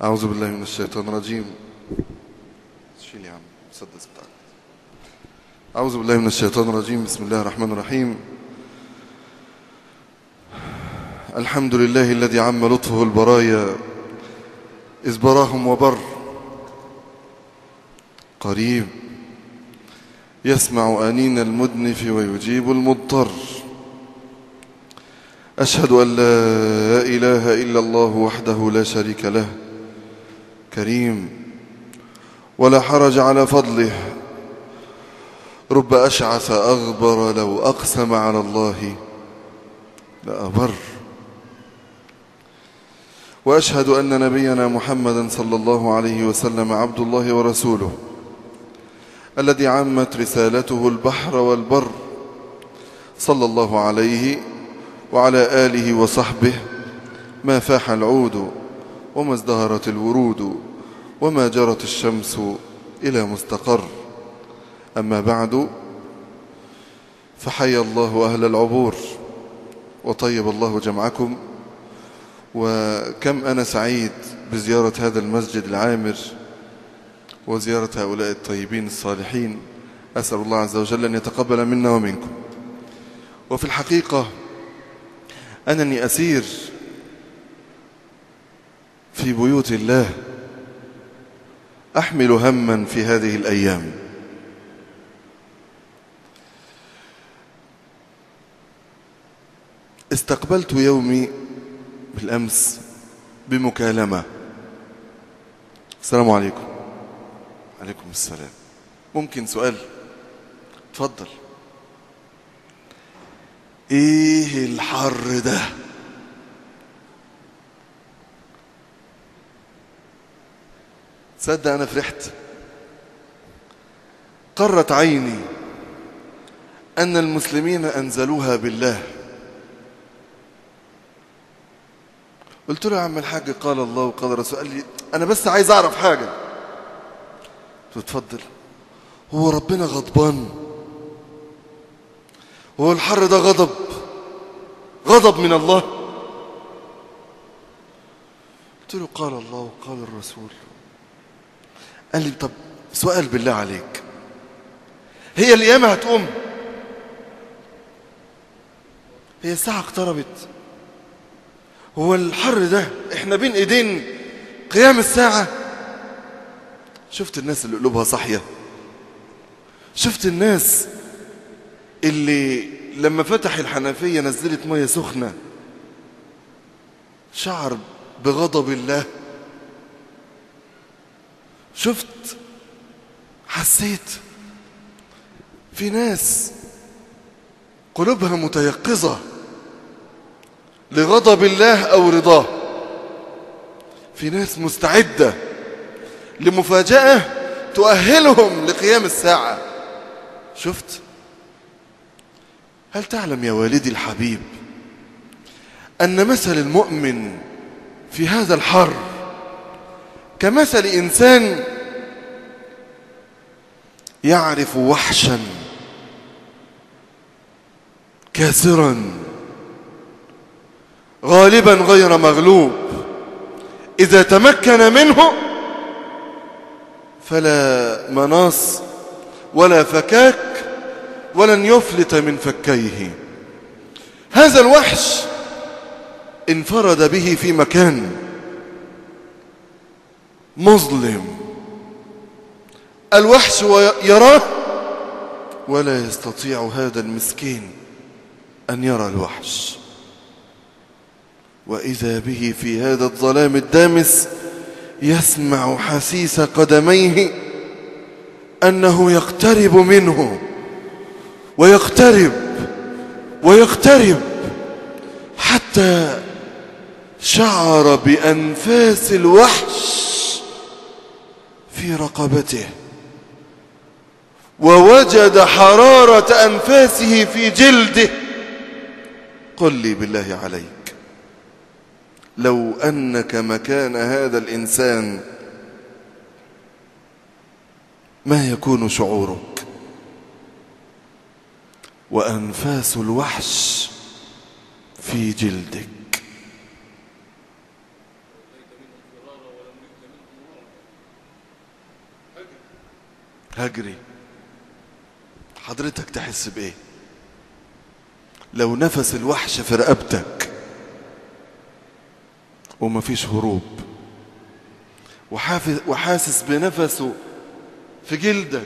أعوذ بالله من الشيطان الرجيم شيل يا عم مسدس بتاعك أعوذ بالله من الشيطان الرجيم بسم الله الرحمن الرحيم الحمد لله الذي عم لطفه البرايا إذ براهم وبر قريب يسمع أنين المدنف ويجيب المضطر أشهد أن لا إله إلا الله وحده لا شريك له كريم ولا حرج على فضله رب أشعث أغبر لو أقسم على الله لأبر وأشهد أن نبينا محمدا صلى الله عليه وسلم عبد الله ورسوله الذي عمت رسالته البحر والبر صلى الله عليه وعلى آله وصحبه ما فاح العود وما ازدهرت الورود وما جرت الشمس إلى مستقر أما بعد فحيا الله أهل العبور وطيب الله جمعكم وكم أنا سعيد بزيارة هذا المسجد العامر وزيارة هؤلاء الطيبين الصالحين أسأل الله عز وجل أن يتقبل منا ومنكم وفي الحقيقة أنني أسير في بيوت الله أحمل هما في هذه الأيام استقبلت يومي بالأمس بمكالمة السلام عليكم عليكم السلام ممكن سؤال تفضل ايه الحر ده تصدق انا فرحت قرت عيني ان المسلمين انزلوها بالله قلت له يا عم الحاج قال الله وقال الرسول قال لي انا بس عايز اعرف حاجه قلت له اتفضل هو ربنا غضبان هو الحر ده غضب غضب من الله قلت له قال الله وقال الرسول قال لي طب سؤال بالله عليك هي القيامة هتقوم هي الساعة اقتربت هو الحر ده احنا بين ايدين قيام الساعة شفت الناس اللي قلوبها صاحية شفت الناس اللي لما فتح الحنفية نزلت مية سخنة شعر بغضب الله شفت حسيت في ناس قلوبها متيقظة لغضب الله أو رضاه في ناس مستعدة لمفاجأة تؤهلهم لقيام الساعة شفت هل تعلم يا والدي الحبيب أن مثل المؤمن في هذا الحر كمثل إنسان يعرف وحشا كاسرا غالبا غير مغلوب إذا تمكن منه فلا مناص ولا فكاك ولن يفلت من فكيه هذا الوحش انفرد به في مكان مظلم الوحش يراه ولا يستطيع هذا المسكين أن يرى الوحش وإذا به في هذا الظلام الدامس يسمع حسيس قدميه أنه يقترب منه ويقترب ويقترب حتى شعر بأنفاس الوحش في رقبته ووجد حرارة أنفاسه في جلده قل لي بالله عليك لو أنك مكان هذا الإنسان ما يكون شعورك وأنفاس الوحش في جلدك هجري حضرتك تحس بايه لو نفس الوحش في رقبتك ومفيش هروب وحافظ وحاسس بنفسه في جلدك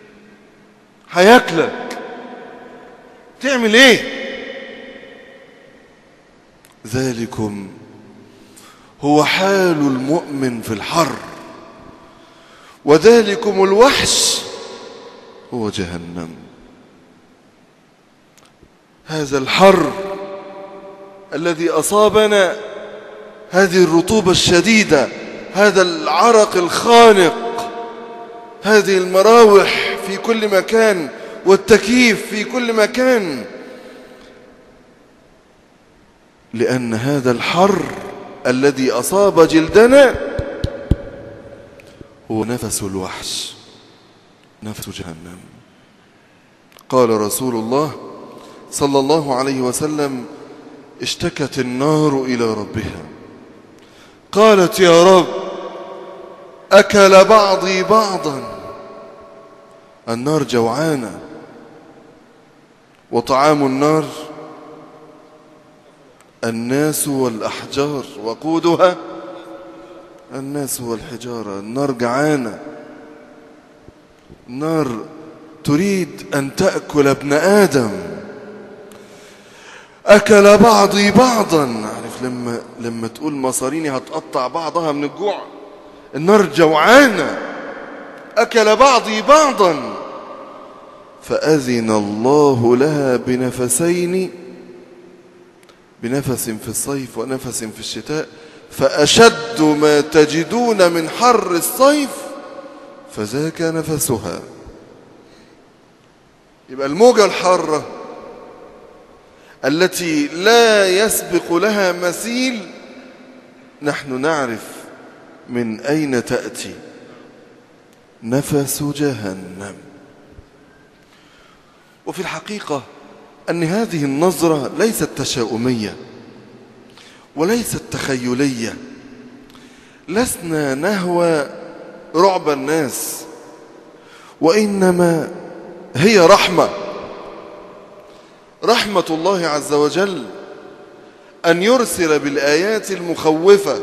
هياكلك تعمل ايه ذلكم هو حال المؤمن في الحر وذلكم الوحش هو جهنم هذا الحر الذي أصابنا هذه الرطوبة الشديدة هذا العرق الخانق هذه المراوح في كل مكان والتكييف في كل مكان لأن هذا الحر الذي أصاب جلدنا هو نفس الوحش نفس جهنم قال رسول الله صلى الله عليه وسلم اشتكت النار إلى ربها قالت يا رب أكل بعضي بعضا النار جوعانة وطعام النار الناس والأحجار وقودها الناس والحجارة النار جعانة النار تريد أن تأكل ابن آدم أكل بعضي بعضا عارف لما, لما تقول مصاريني هتقطع بعضها من الجوع النار جوعانة أكل بعضي بعضا فأذن الله لها بنفسين بنفس في الصيف ونفس في الشتاء فأشد ما تجدون من حر الصيف فذاك نفسها يبقى الموجة الحارة التي لا يسبق لها مثيل نحن نعرف من أين تأتي نفس جهنم وفي الحقيقة أن هذه النظرة ليست تشاؤمية وليست تخيلية لسنا نهوى رعب الناس وإنما هي رحمة رحمة الله عز وجل أن يرسل بالآيات المخوفة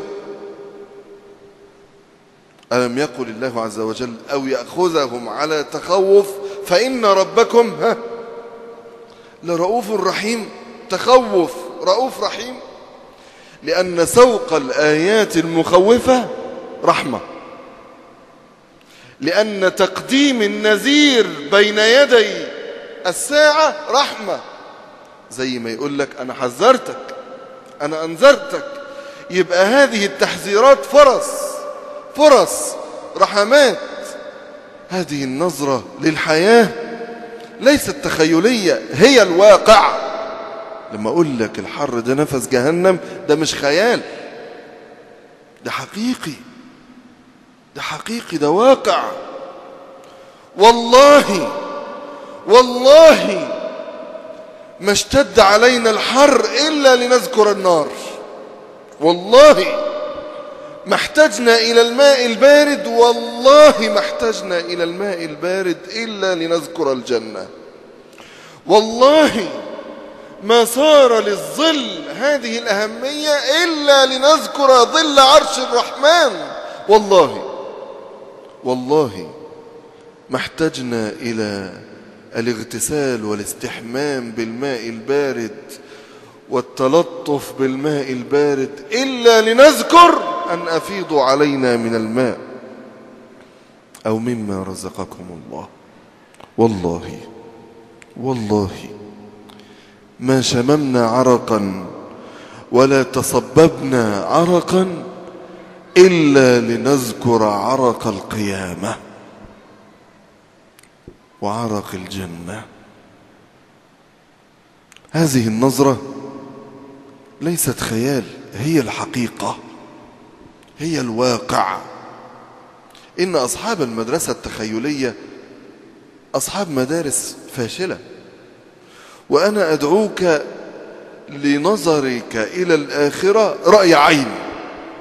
ألم يقل الله عز وجل أو يأخذهم على تخوف فإن ربكم ها لرؤوف رحيم تخوف رؤوف رحيم لأن سوق الآيات المخوفة رحمة لأن تقديم النذير بين يدي الساعة رحمة زي ما يقول لك أنا حذرتك أنا أنذرتك يبقى هذه التحذيرات فرص فرص رحمات هذه النظرة للحياة ليست تخيلية هي الواقع لما أقول لك الحر ده نفس جهنم ده مش خيال ده حقيقي ده حقيقي ده واقع والله والله ما اشتد علينا الحر إلا لنذكر النار والله ما احتجنا إلى الماء البارد والله ما احتجنا إلى الماء البارد إلا لنذكر الجنة والله ما صار للظل هذه الأهمية إلا لنذكر ظل عرش الرحمن والله والله ما احتجنا إلى الاغتسال والاستحمام بالماء البارد والتلطف بالماء البارد إلا لنذكر أن أفيضوا علينا من الماء أو مما رزقكم الله والله والله ما شممنا عرقا ولا تصببنا عرقا إلا لنذكر عرق القيامة وعرق الجنة هذه النظرة ليست خيال هي الحقيقة هي الواقع إن أصحاب المدرسة التخيلية أصحاب مدارس فاشلة وأنا أدعوك لنظرك إلى الآخرة رأي عين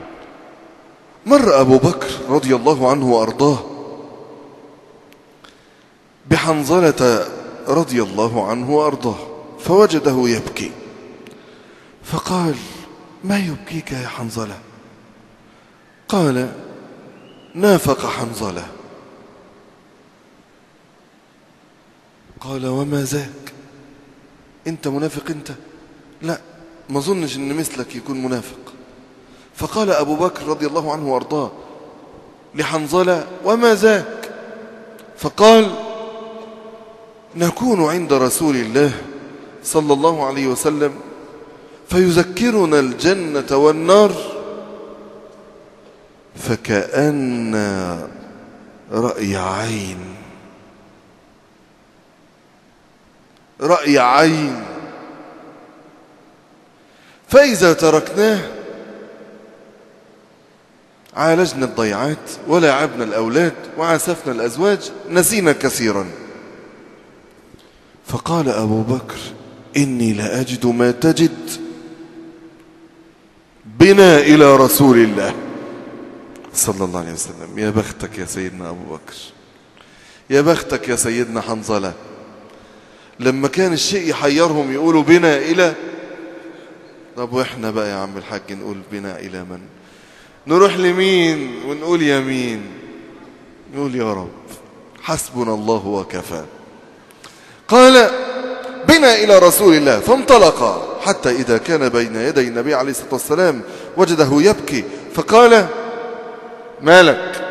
مر أبو بكر رضي الله عنه وأرضاه بحنظلة رضي الله عنه وأرضاه فوجده يبكي فقال ما يبكيك يا حنظلة قال نافق حنظلة قال وما ذاك انت منافق انت لا ما ظنش ان مثلك يكون منافق فقال أبو بكر رضي الله عنه وارضاه لحنظلة وما ذاك فقال نكون عند رسول الله صلى الله عليه وسلم فيذكرنا الجنة والنار فكأن رأي عين رأي عين فإذا تركناه عالجنا الضيعات ولعبنا الأولاد وعسفنا الأزواج نسينا كثيرا فقال أبو بكر إني لأجد ما تجد بنا إلى رسول الله صلى الله عليه وسلم يا بختك يا سيدنا أبو بكر يا بختك يا سيدنا حنظلة لما كان الشيء يحيرهم يقولوا بنا إلى طب وإحنا بقى يا عم الحاج نقول بنا إلى من نروح لمين ونقول يمين نقول يا رب حسبنا الله وكفى قال بنا إلى رسول الله فانطلق حتى إذا كان بين يدي النبي عليه الصلاة والسلام وجده يبكي فقال مالك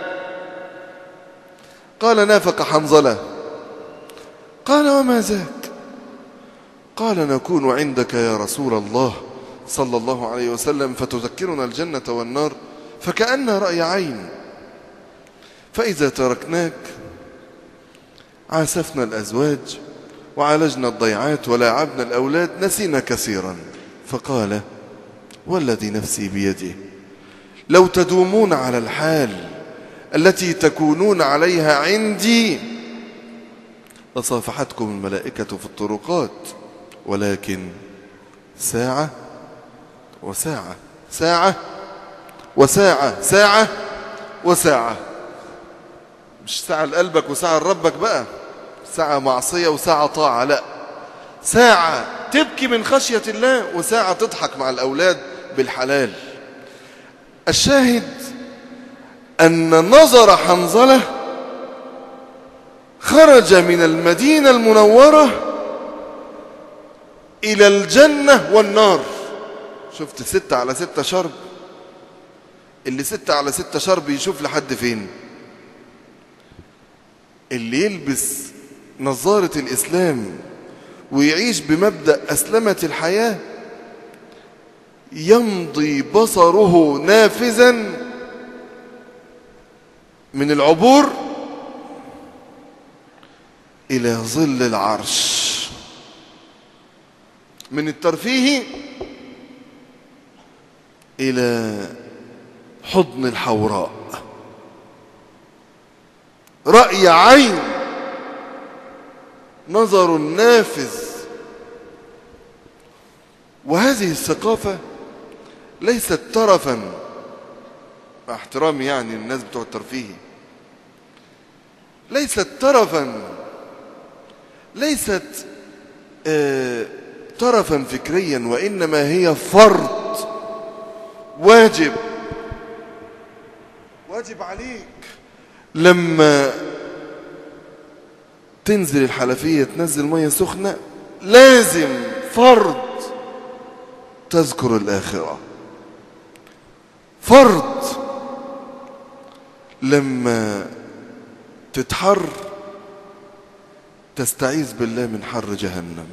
قال نافق حنظلة قال وما ذاك قال نكون عندك يا رسول الله صلى الله عليه وسلم فتذكرنا الجنة والنار فكأن رأي عين فإذا تركناك عاسفنا الأزواج وعالجنا الضيعات ولاعبنا الأولاد نسينا كثيرا فقال والذي نفسي بيده لو تدومون على الحال التي تكونون عليها عندي لصافحتكم الملائكة في الطرقات ولكن ساعة وساعة ساعة وساعة ساعة وساعة مش ساعة لقلبك وساعة لربك بقى ساعة معصية وساعة طاعة لا ساعة تبكي من خشية الله وساعة تضحك مع الأولاد بالحلال الشاهد أن نظر حنظلة خرج من المدينة المنورة إلى الجنة والنار شفت ستة على ستة شرب اللي ستة على ستة شرب يشوف لحد فين اللي يلبس نظارة الإسلام ويعيش بمبدأ أسلمة الحياة يمضي بصره نافذا من العبور إلى ظل العرش من الترفيه إلى حضن الحوراء رأي عين نظر نافذ وهذه الثقافة ليست ترفا مع احترامي يعني الناس بتوع الترفيه ليست ترفا ليست آه ترفا فكريا وإنما هي فرض واجب واجب عليك لما تنزل الحلفية تنزل مية سخنة لازم فرض تذكر الآخرة فرض لما تتحر تستعيذ بالله من حر جهنم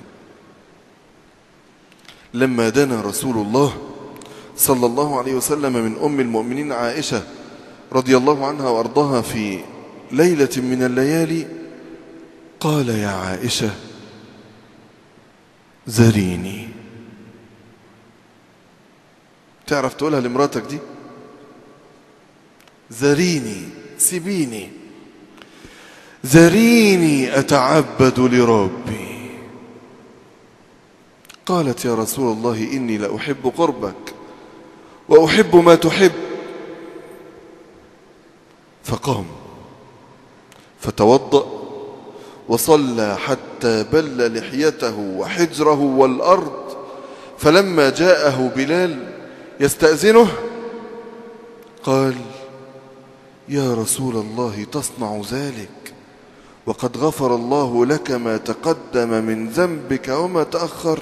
لما دنا رسول الله صلى الله عليه وسلم من أم المؤمنين عائشة رضي الله عنها وأرضاها في ليلة من الليالي قال يا عائشة زريني تعرف تقولها لمراتك دي زريني سيبيني زريني أتعبد لربي قالت يا رسول الله إني لأحب قربك وأحب ما تحب فقام فتوضأ وصلى حتى بل لحيته وحجره والأرض فلما جاءه بلال يستأذنه قال يا رسول الله تصنع ذلك وقد غفر الله لك ما تقدم من ذنبك وما تأخر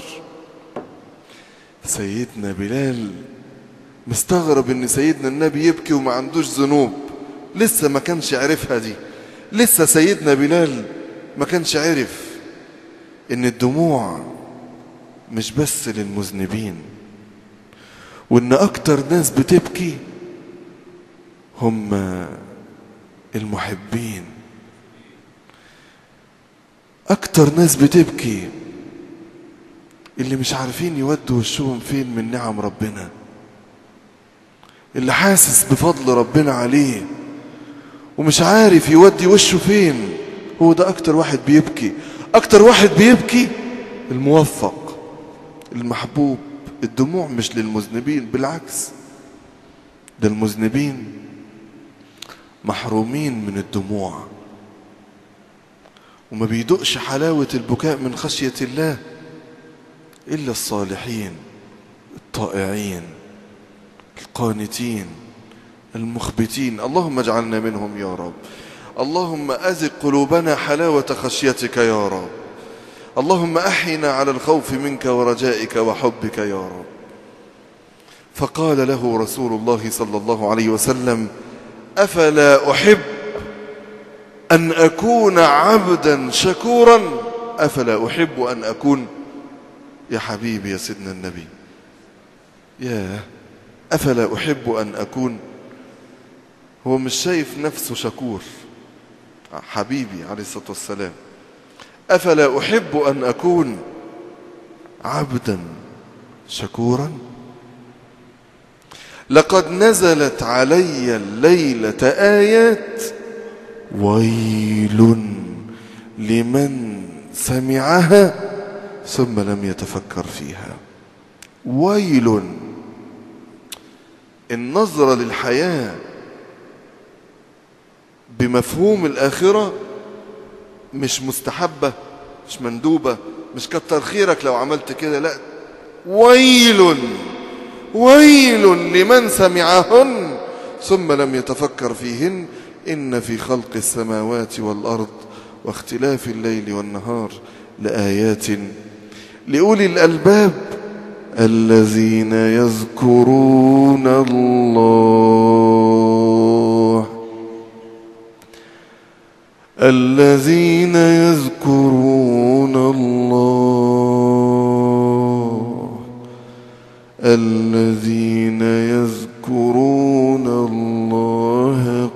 سيدنا بلال مستغرب ان سيدنا النبي يبكي وما عندوش ذنوب لسه ما كانش عرفها دي لسه سيدنا بلال ما كانش عرف ان الدموع مش بس للمذنبين وان اكتر ناس بتبكي هم المحبين اكتر ناس بتبكي اللي مش عارفين يودوا وشهم فين من نعم ربنا اللي حاسس بفضل ربنا عليه ومش عارف يودي وشه فين هو ده اكتر واحد بيبكي اكتر واحد بيبكي الموفق المحبوب الدموع مش للمذنبين بالعكس ده المذنبين محرومين من الدموع وما بيدقش حلاوة البكاء من خشية الله إلا الصالحين الطائعين القانتين المخبتين اللهم اجعلنا منهم يا رب اللهم أزق قلوبنا حلاوة خشيتك يا رب اللهم أحينا على الخوف منك ورجائك وحبك يا رب فقال له رسول الله صلى الله عليه وسلم أفلا أحب أن أكون عبدا شكورا أفلا أحب أن أكون يا حبيبي يا سيدنا النبي يا أفلا أحب أن أكون هو مش شايف نفسه شكور حبيبي عليه الصلاة والسلام أفلا أحب أن أكون عبدا شكورا لقد نزلت علي الليلة آيات ويل لمن سمعها ثم لم يتفكر فيها ويل النظرة للحياة بمفهوم الآخرة مش مستحبة مش مندوبة مش كتر خيرك لو عملت كده لا ويل ويل لمن سمعهن ثم لم يتفكر فيهن إن في خلق السماوات والأرض واختلاف الليل والنهار لآيات لأولي الألباب الذين يذكرون الله الذين يذكرون الله الذين يذكرون الله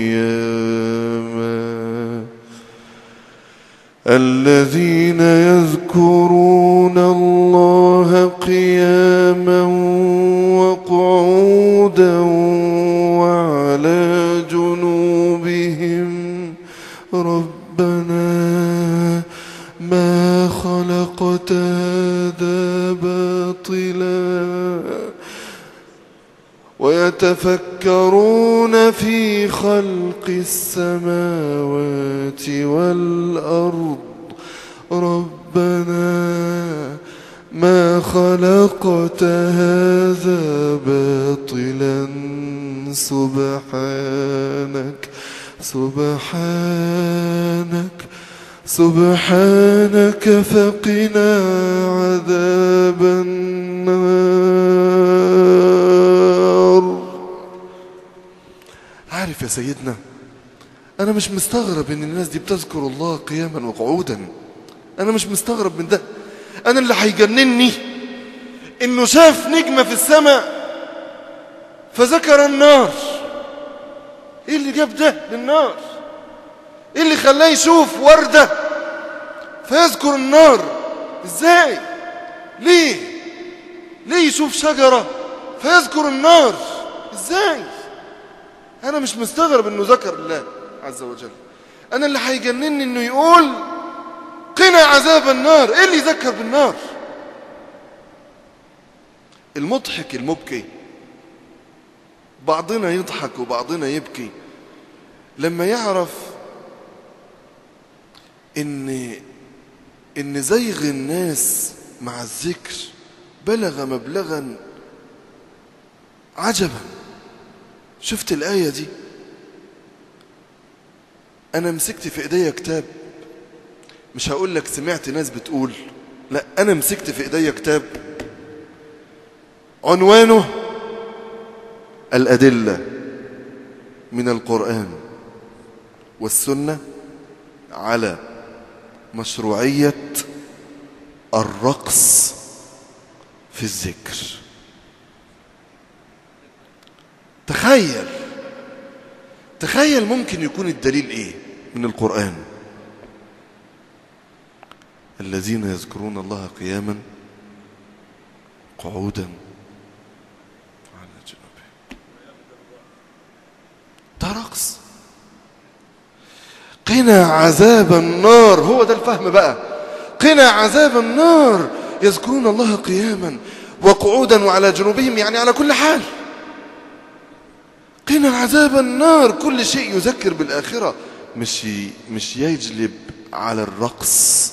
قياما الذين يذكرون الله قياما وقعودا وعلى جنوبهم ربنا ما خلقت هذا باطلا ويتفكرون في خلق السماوات والأرض ربنا ما خلقت هذا باطلا سبحانك سبحانك سبحانك فقنا عذاب النار عارف يا سيدنا أنا مش مستغرب إن الناس دي بتذكر الله قياما وقعودا أنا مش مستغرب من ده أنا اللي هيجنني إنه شاف نجمة في السماء فذكر النار إيه اللي جاب ده للنار إيه اللي خلاه يشوف وردة فيذكر النار إزاي ليه ليه يشوف شجرة فيذكر النار إزاي أنا مش مستغرب إنه ذكر الله عز وجل أنا اللي هيجنني إنه يقول قنا عذاب النار إيه اللي يذكر بالنار المضحك المبكي بعضنا يضحك وبعضنا يبكي لما يعرف إن إن زيغ الناس مع الذكر بلغ مبلغا عجبا شفت الآية دي أنا مسكت في إيديا كتاب مش هقول لك سمعت ناس بتقول لا أنا مسكت في إيديا كتاب عنوانه الأدلة من القرآن والسنة على مشروعية الرقص في الذكر تخيل تخيل ممكن يكون الدليل ايه من القرآن الذين يذكرون الله قياما قعودا على جنوبهم ده رقص قنا عذاب النار هو ده الفهم بقى قنا عذاب النار يذكرون الله قياما وقعودا وعلى جنوبهم يعني على كل حال قنا عذاب النار كل شيء يذكر بالآخرة مش مش يجلب على الرقص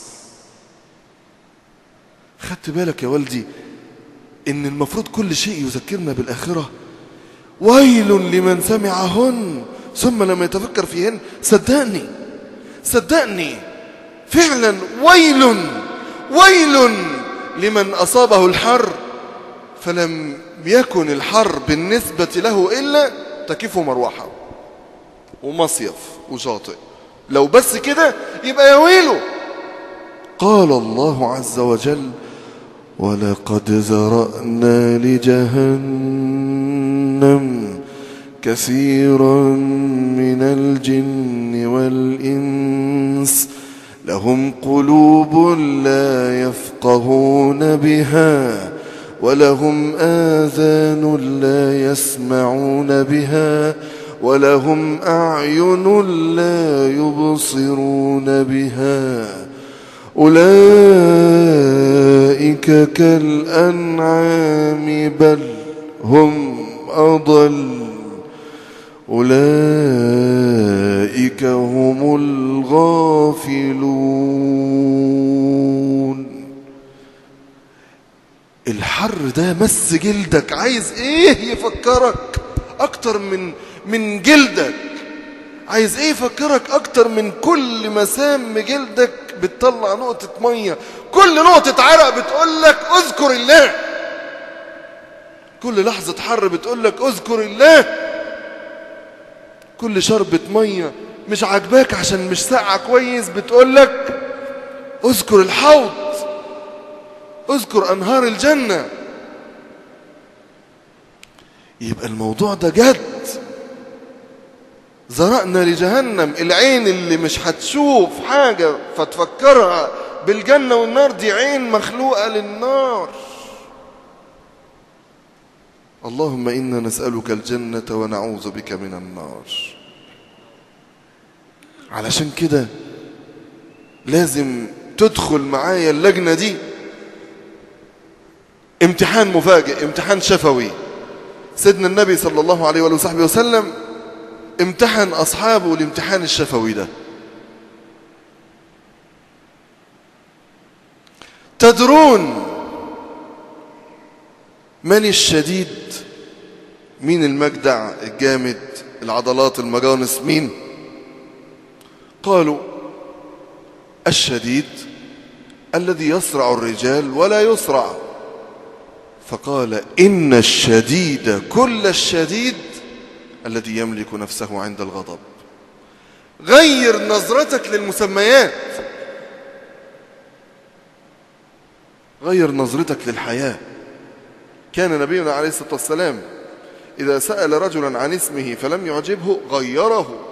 خدت بالك يا والدي ان المفروض كل شيء يذكرنا بالآخرة ويل لمن سمعهن ثم لم يتفكر فيهن صدقني صدقني فعلا ويل ويل لمن أصابه الحر فلم يكن الحر بالنسبة له إلا تكييف ومروحة ومصيف وشاطئ لو بس كده يبقى يا ويله قال الله عز وجل ولقد ذرأنا لجهنم كثيرا من الجن والإنس لهم قلوب لا يفقهون بها ولهم آذان لا يسمعون بها ولهم أعين لا يبصرون بها أولئك كالأنعام بل هم أضل أولئك هم الغافلون الحر ده مس جلدك عايز ايه يفكرك اكتر من من جلدك عايز ايه يفكرك اكتر من كل مسام جلدك بتطلع نقطة مية كل نقطة عرق بتقول لك اذكر الله كل لحظة حر بتقول لك اذكر الله كل شربة مية مش عاجباك عشان مش ساقعة كويس بتقول لك اذكر الحوض اذكر انهار الجنة يبقى الموضوع ده جد زرقنا لجهنم العين اللي مش هتشوف حاجة فتفكرها بالجنة والنار دي عين مخلوقة للنار اللهم إنا نسألك الجنة ونعوذ بك من النار علشان كده لازم تدخل معايا اللجنة دي امتحان مفاجئ امتحان شفوي سيدنا النبي صلى الله عليه وآله وصحبه وسلم امتحن أصحابه الامتحان الشفوي ده تدرون من الشديد مين المجدع الجامد العضلات المجانس مين قالوا الشديد الذي يصرع الرجال ولا يصرع فقال إن الشديد كل الشديد الذي يملك نفسه عند الغضب غير نظرتك للمسميات غير نظرتك للحياة كان نبينا عليه الصلاة والسلام إذا سأل رجلا عن اسمه فلم يعجبه غيره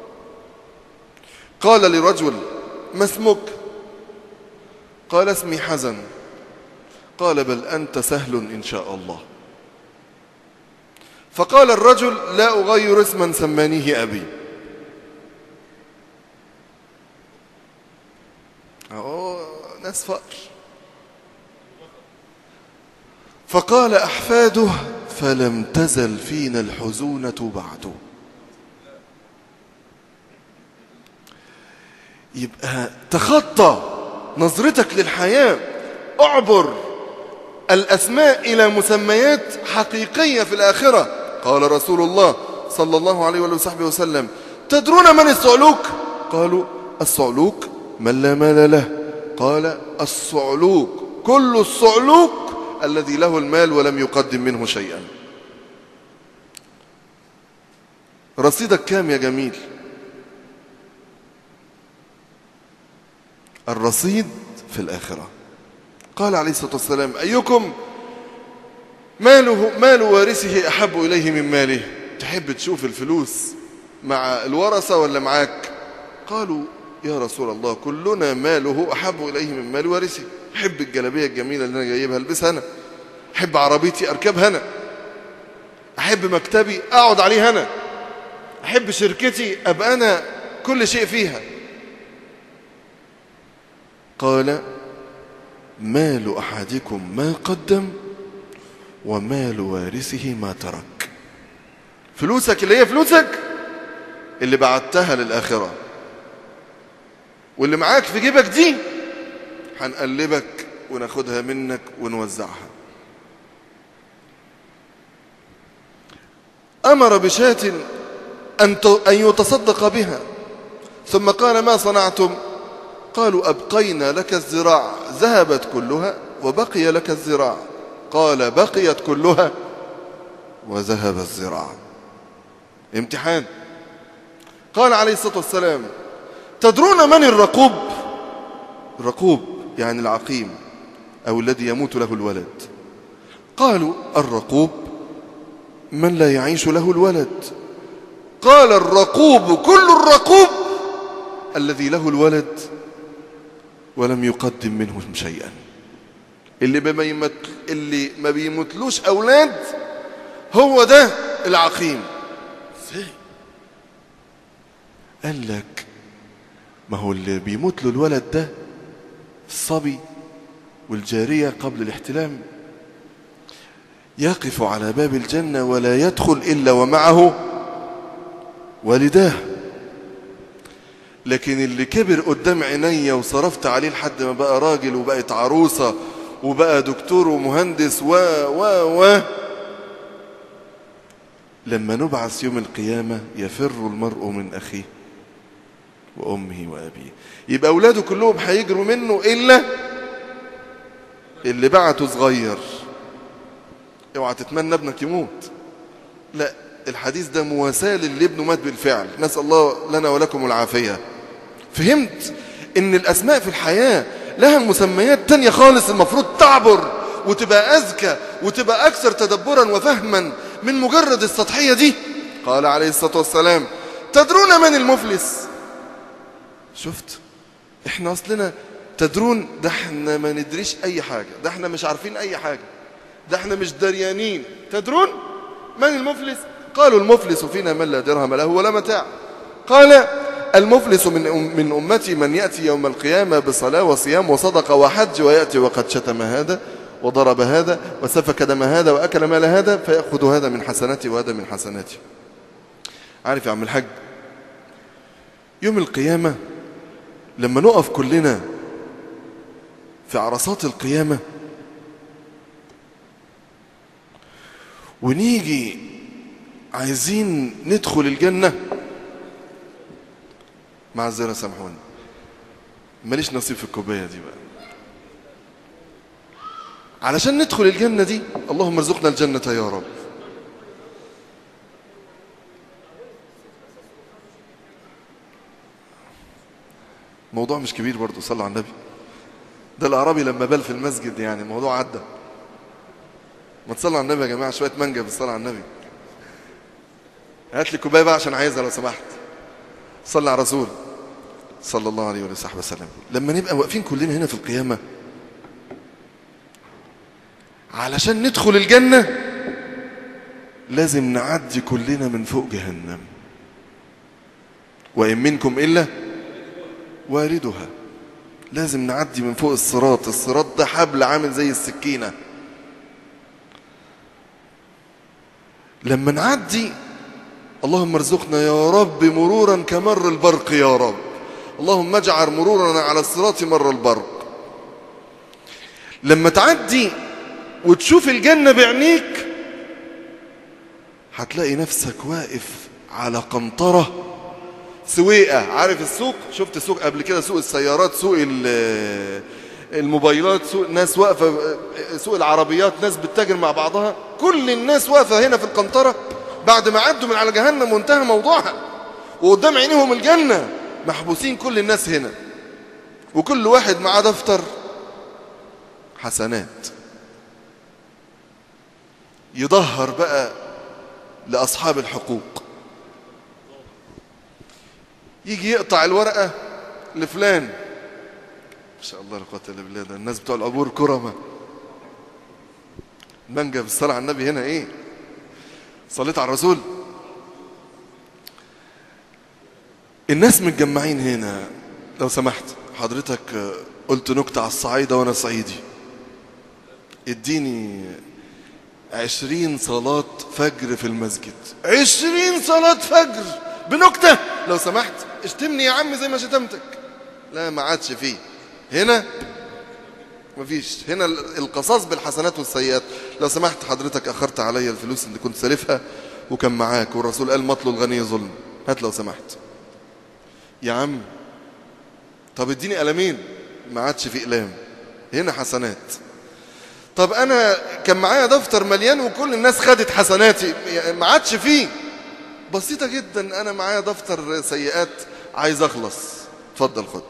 قال لرجل ما اسمك قال اسمي حزن قال بل أنت سهل إن شاء الله فقال الرجل لا أغير اسما سمانيه أبي أوه ناس فقر فقال أحفاده فلم تزل فينا الحزونة بعد يبقى تخطى نظرتك للحياة اعبر الأسماء إلى مسميات حقيقية في الآخرة قال رسول الله صلى الله عليه وصحبه وسلم تدرون من الصعلوك قالوا الصعلوك من لا مال له قال الصعلوك كل الصعلوك الذي له المال ولم يقدم منه شيئا رصيدك كام يا جميل الرصيد في الآخرة قال عليه الصلاة والسلام أيكم ماله مال وارثه أحب إليه من ماله تحب تشوف الفلوس مع الورثة ولا معاك قالوا يا رسول الله كلنا ماله أحب إليه من مال وارثه أحب الجلابية الجميلة اللي أنا جايبها ألبسها أنا أحب عربيتي أركبها أنا أحب مكتبي أقعد عليه أنا أحب شركتي أبقى أنا كل شيء فيها قال مال أحدكم ما قدم ومال وارثه ما ترك فلوسك اللي هي فلوسك اللي بعتها للآخرة واللي معاك في جيبك دي هنقلبك وناخدها منك ونوزعها أمر بشاة أن يتصدق بها ثم قال ما صنعتم قالوا أبقينا لك الزراع ذهبت كلها وبقي لك الزراع قال بقيت كلها وذهب الزراع امتحان قال عليه الصلاة والسلام تدرون من الرقوب الرقوب يعني العقيم أو الذي يموت له الولد قالوا الرقوب من لا يعيش له الولد قال الرقوب كل الرقوب الذي له الولد ولم يقدم منه شيئا اللي ما يمت... اللي ما بيمتلوش اولاد هو ده العقيم ازاي قال لك ما هو اللي بيموت له الولد ده الصبي والجارية قبل الاحتلام يقف على باب الجنة ولا يدخل إلا ومعه والداه لكن اللي كبر قدام عينيا وصرفت عليه لحد ما بقى راجل وبقت عروسة وبقى دكتور ومهندس و و و لما نبعث يوم القيامة يفر المرء من أخيه وأمه وأبيه يبقى أولاده كلهم هيجروا منه إلا اللي بعته صغير اوعى تتمنى ابنك يموت لا الحديث ده مواساة للي ابنه مات بالفعل نسأل الله لنا ولكم العافية فهمت ان الأسماء في الحياة لها مسميات تانية خالص المفروض تعبر وتبقى أذكى وتبقى أكثر تدبرا وفهما من مجرد السطحية دي قال عليه الصلاة والسلام تدرون من المفلس شفت احنا أصلنا تدرون ده احنا ما ندريش أي حاجة ده احنا مش عارفين أي حاجة ده احنا مش دريانين تدرون من المفلس قالوا المفلس فينا من لا درهم له ولا متاع قال المفلس من من أمتي من يأتي يوم القيامة بصلاة وصيام وصدقة وحج ويأتي وقد شتم هذا وضرب هذا وسفك دم هذا وأكل مال هذا فيأخذ هذا من حسناتي وهذا من حسناتي عارف يا عم الحاج يوم القيامة لما نقف كلنا في عرصات القيامة ونيجي عايزين ندخل الجنة مع الزيارة سامحوني ماليش نصيب في الكوباية دي بقى علشان ندخل الجنة دي اللهم ارزقنا الجنة يا رب موضوع مش كبير برضه صلى على النبي ده الأعرابي لما بال في المسجد يعني الموضوع عدى ما تصلوا على النبي يا جماعة شوية مانجا بالصلاة على النبي هات لي كوبايه بقى عشان عايزها لو سمحت صلى على رسول صلى الله عليه وصحبه وسلم لما نبقى واقفين كلنا هنا في القيامه علشان ندخل الجنه لازم نعدي كلنا من فوق جهنم وان منكم الا واردها لازم نعدي من فوق الصراط الصراط ده حبل عامل زي السكينه لما نعدي اللهم ارزقنا يا رب مرورا كمر البرق يا رب اللهم اجعل مرورنا على الصراط مر البرق لما تعدي وتشوف الجنة بعينيك هتلاقي نفسك واقف على قنطرة سويقة عارف السوق شفت سوق قبل كده سوق السيارات سوق الموبايلات سوق ناس واقفة سوق العربيات ناس بتتاجر مع بعضها كل الناس واقفة هنا في القنطرة بعد ما عدوا من على جهنم وانتهى موضوعها وقدام عينيهم الجنة محبوسين كل الناس هنا وكل واحد معاه دفتر حسنات يظهر بقى لأصحاب الحقوق يجي يقطع الورقة لفلان ما شاء الله لا قوه الا بالله ده الناس بتوع العبور كرمة المانجا بالصلاة على النبي هنا ايه صليت على الرسول الناس متجمعين هنا لو سمحت حضرتك قلت نكتة على الصعيدة وانا صعيدي اديني عشرين صلاة فجر في المسجد عشرين صلاة فجر بنكتة لو سمحت اشتمني يا عم زي ما شتمتك لا ما عادش فيه هنا مفيش هنا القصاص بالحسنات والسيئات لو سمحت حضرتك أخرت عليا الفلوس اللي كنت سالفها وكان معاك والرسول قال مطلو الغني ظلم هات لو سمحت يا عم طب اديني قلمين ما عادش في اقلام هنا حسنات طب انا كان معايا دفتر مليان وكل الناس خدت حسناتي ما عادش فيه بسيطه جدا انا معايا دفتر سيئات عايز اخلص اتفضل خد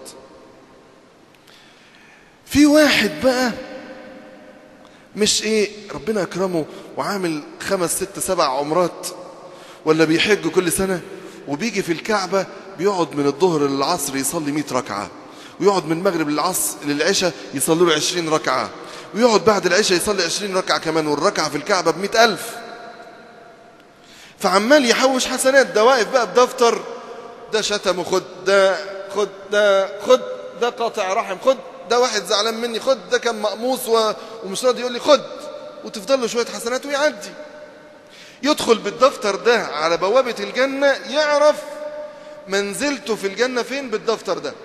في واحد بقى مش ايه ربنا اكرمه وعامل خمس ست سبع عمرات ولا بيحج كل سنة وبيجي في الكعبة بيقعد من الظهر للعصر يصلي 100 ركعة ويقعد من المغرب للعصر للعشاء يصلي له 20 ركعة ويقعد بعد العشاء يصلي 20 ركعة كمان والركعة في الكعبة ب ألف فعمال يحوش حسنات ده واقف بقى بدفتر ده شتم خد ده خد ده خد ده قاطع رحم خد ده واحد زعلان مني خد ده كان مقموص و... ومش راضي يقول لي خد وتفضل له شوية حسنات ويعدي يدخل بالدفتر ده على بوابة الجنة يعرف منزلته في الجنة فين بالدفتر ده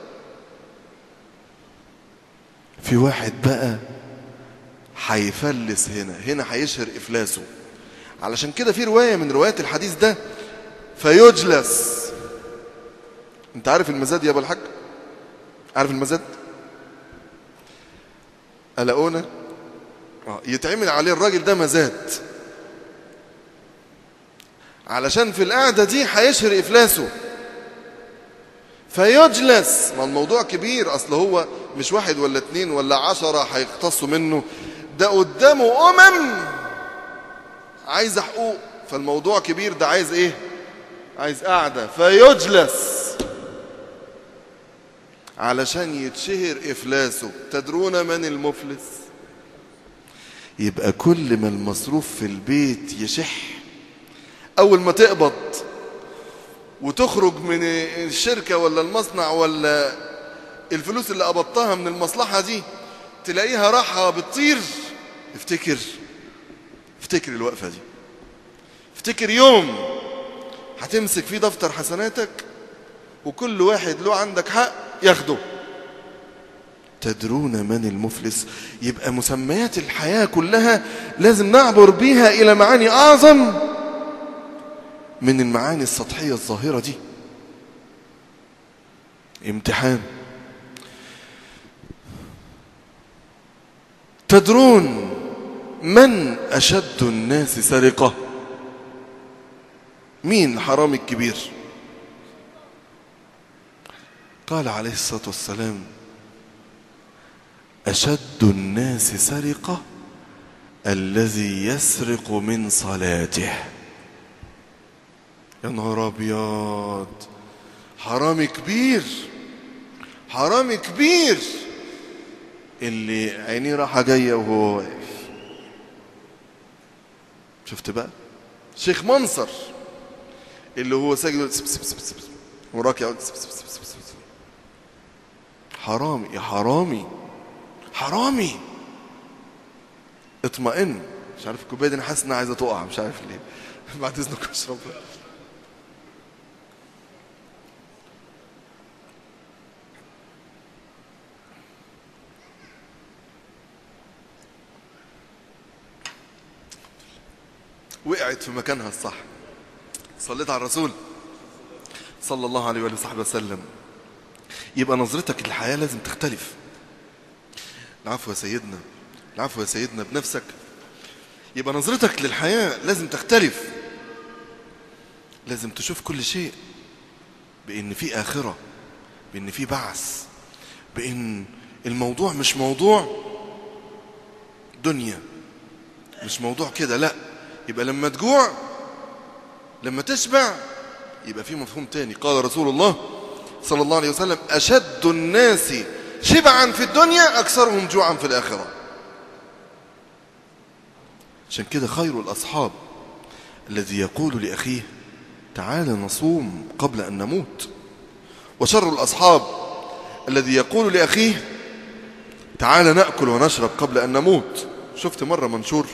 في واحد بقى هيفلس هنا هنا هيشهر إفلاسه علشان كده في رواية من روايات الحديث ده فيجلس انت عارف المزاد يا ابو الحاج عارف المزاد قلقونا يتعمل عليه الراجل ده مزاد علشان في القعدة دي هيشهر إفلاسه فيجلس ما الموضوع كبير أصل هو مش واحد ولا اتنين ولا عشرة هيقتصوا منه ده قدامه أمم عايز حقوق فالموضوع كبير ده عايز ايه عايز قعدة فيجلس علشان يتشهر إفلاسه تدرون من المفلس يبقى كل ما المصروف في البيت يشح أول ما تقبض وتخرج من الشركة ولا المصنع ولا الفلوس اللي قبضتها من المصلحة دي تلاقيها راحة بتطير افتكر افتكر الوقفة دي افتكر يوم هتمسك فيه دفتر حسناتك وكل واحد له عندك حق ياخده تدرون من المفلس يبقى مسميات الحياة كلها لازم نعبر بيها إلى معاني أعظم من المعاني السطحية الظاهرة دي امتحان تدرون من أشد الناس سرقة مين الحرامي الكبير قال عليه الصلاة والسلام أشد الناس سرقة الذي يسرق من صلاته يا نهار أبيض حرامي كبير حرامي كبير اللي عينيه راحة جاية وهو واقف شفت بقى شيخ منصر اللي هو ساجد وراكع حرامي يا حرامي حرامي اطمئن مش عارف الكوبايه دي انا حاسس انها عايزه تقع مش عارف ليه بعد اذنك اشرب وقعت في مكانها الصح صليت على الرسول صلى الله عليه وآله وصحبه وسلم يبقى نظرتك للحياة لازم تختلف العفو يا سيدنا العفو يا سيدنا بنفسك يبقى نظرتك للحياة لازم تختلف لازم تشوف كل شيء بأن في آخرة بأن في بعث بأن الموضوع مش موضوع دنيا مش موضوع كده لا يبقى لما تجوع لما تشبع يبقى في مفهوم تاني قال رسول الله صلى الله عليه وسلم أشد الناس شبعا في الدنيا أكثرهم جوعا في الآخرة عشان كده خير الأصحاب الذي يقول لأخيه تعال نصوم قبل أن نموت وشر الأصحاب الذي يقول لأخيه تعال نأكل ونشرب قبل أن نموت شفت مرة منشور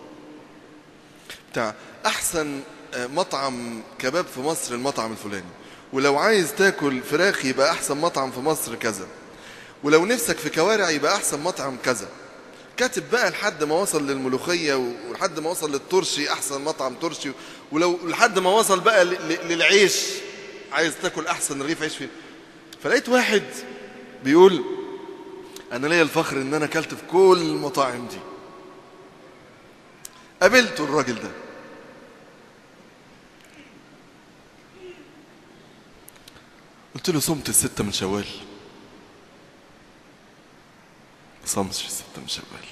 بتاع أحسن مطعم كباب في مصر المطعم الفلاني ولو عايز تاكل فراخ يبقى أحسن مطعم في مصر كذا ولو نفسك في كوارع يبقى أحسن مطعم كذا كاتب بقى لحد ما وصل للملوخية ولحد ما وصل للترشي أحسن مطعم ترشي ولو لحد ما وصل بقى للعيش عايز تاكل أحسن رغيف عيش فين فلقيت واحد بيقول أنا ليا الفخر إن أنا أكلت في كل المطاعم دي قابلته الراجل ده قلت له صمت الستة من شوال ما صمتش الستة من شوال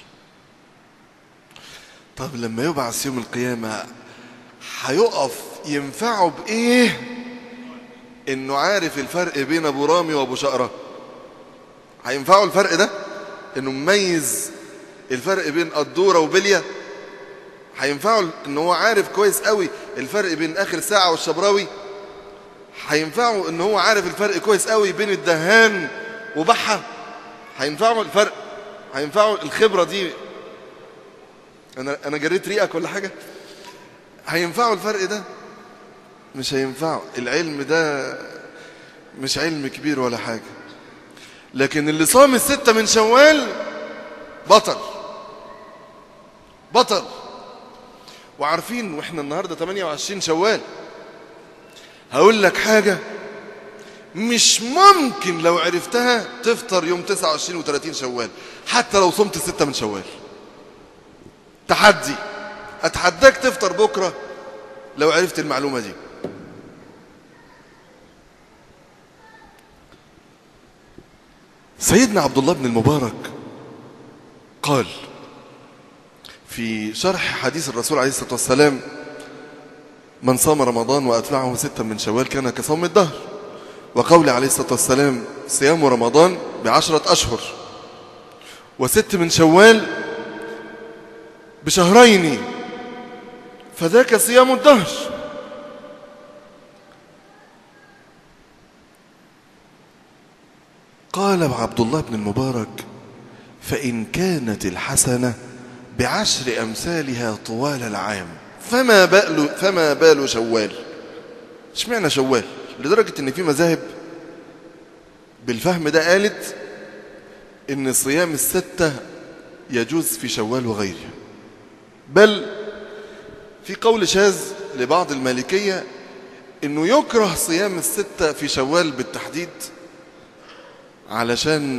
طب لما يبعث يوم القيامة هيقف ينفعه بإيه إنه عارف الفرق بين أبو رامي وأبو شقرة هينفعه الفرق ده إنه مميز الفرق بين قدورة وبلية هينفعه إن هو عارف كويس قوي الفرق بين آخر ساعة والشبراوي هينفعه إن هو عارف الفرق كويس قوي بين الدهان وبحة هينفعه الفرق هينفعه الخبرة دي أنا أنا جريت ريقك ولا حاجة هينفعه الفرق ده مش هينفعه العلم ده مش علم كبير ولا حاجة لكن اللي صام الستة من شوال بطل بطل وعارفين واحنا النهاردة 28 شوال هقول لك حاجة مش ممكن لو عرفتها تفطر يوم 29 و30 شوال حتى لو صمت الستة من شوال تحدي أتحداك تفطر بكرة لو عرفت المعلومة دي سيدنا عبد الله بن المبارك قال في شرح حديث الرسول عليه الصلاة والسلام من صام رمضان وأتبعه ستا من شوال كان كصوم الدهر وقول عليه الصلاة والسلام صيام رمضان بعشرة أشهر وست من شوال بشهرين فذاك صيام الدهر قال عبد الله بن المبارك فإن كانت الحسنة بعشر أمثالها طوال العام فما بال فما بال شوال اشمعنى شوال لدرجة ان في مذاهب بالفهم ده قالت ان صيام الستة يجوز في شوال وغيره بل في قول شاذ لبعض المالكية انه يكره صيام الستة في شوال بالتحديد علشان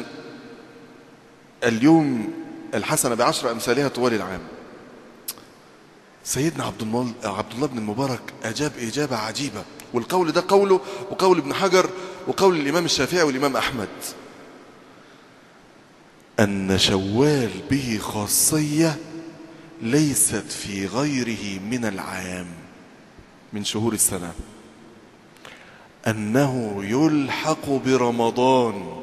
اليوم الحسنة بعشر أمثالها طوال العام سيدنا عبد الله عبد الله بن المبارك أجاب إجابة عجيبة والقول ده قوله وقول ابن حجر وقول الإمام الشافعي والإمام أحمد أن شوال به خاصية ليست في غيره من العام من شهور السنة أنه يلحق برمضان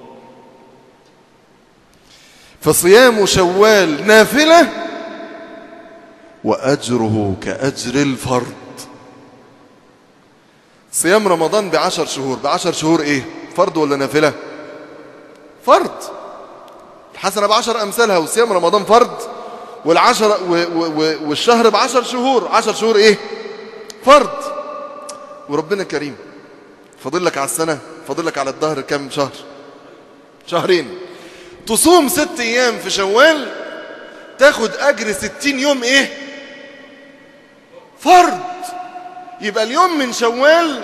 فصيام شوال نافلة وأجره كأجر الفرد صيام رمضان بعشر شهور بعشر شهور ايه فرض ولا نافلة فرض الحسنة بعشر أمثالها وصيام رمضان فرض والعشر و و والشهر بعشر شهور عشر شهور ايه فرض وربنا كريم فاضل لك على السنة فاضل لك على الظهر كم شهر شهرين تصوم ست ايام في شوال تاخد اجر ستين يوم ايه فرض يبقى اليوم من شوال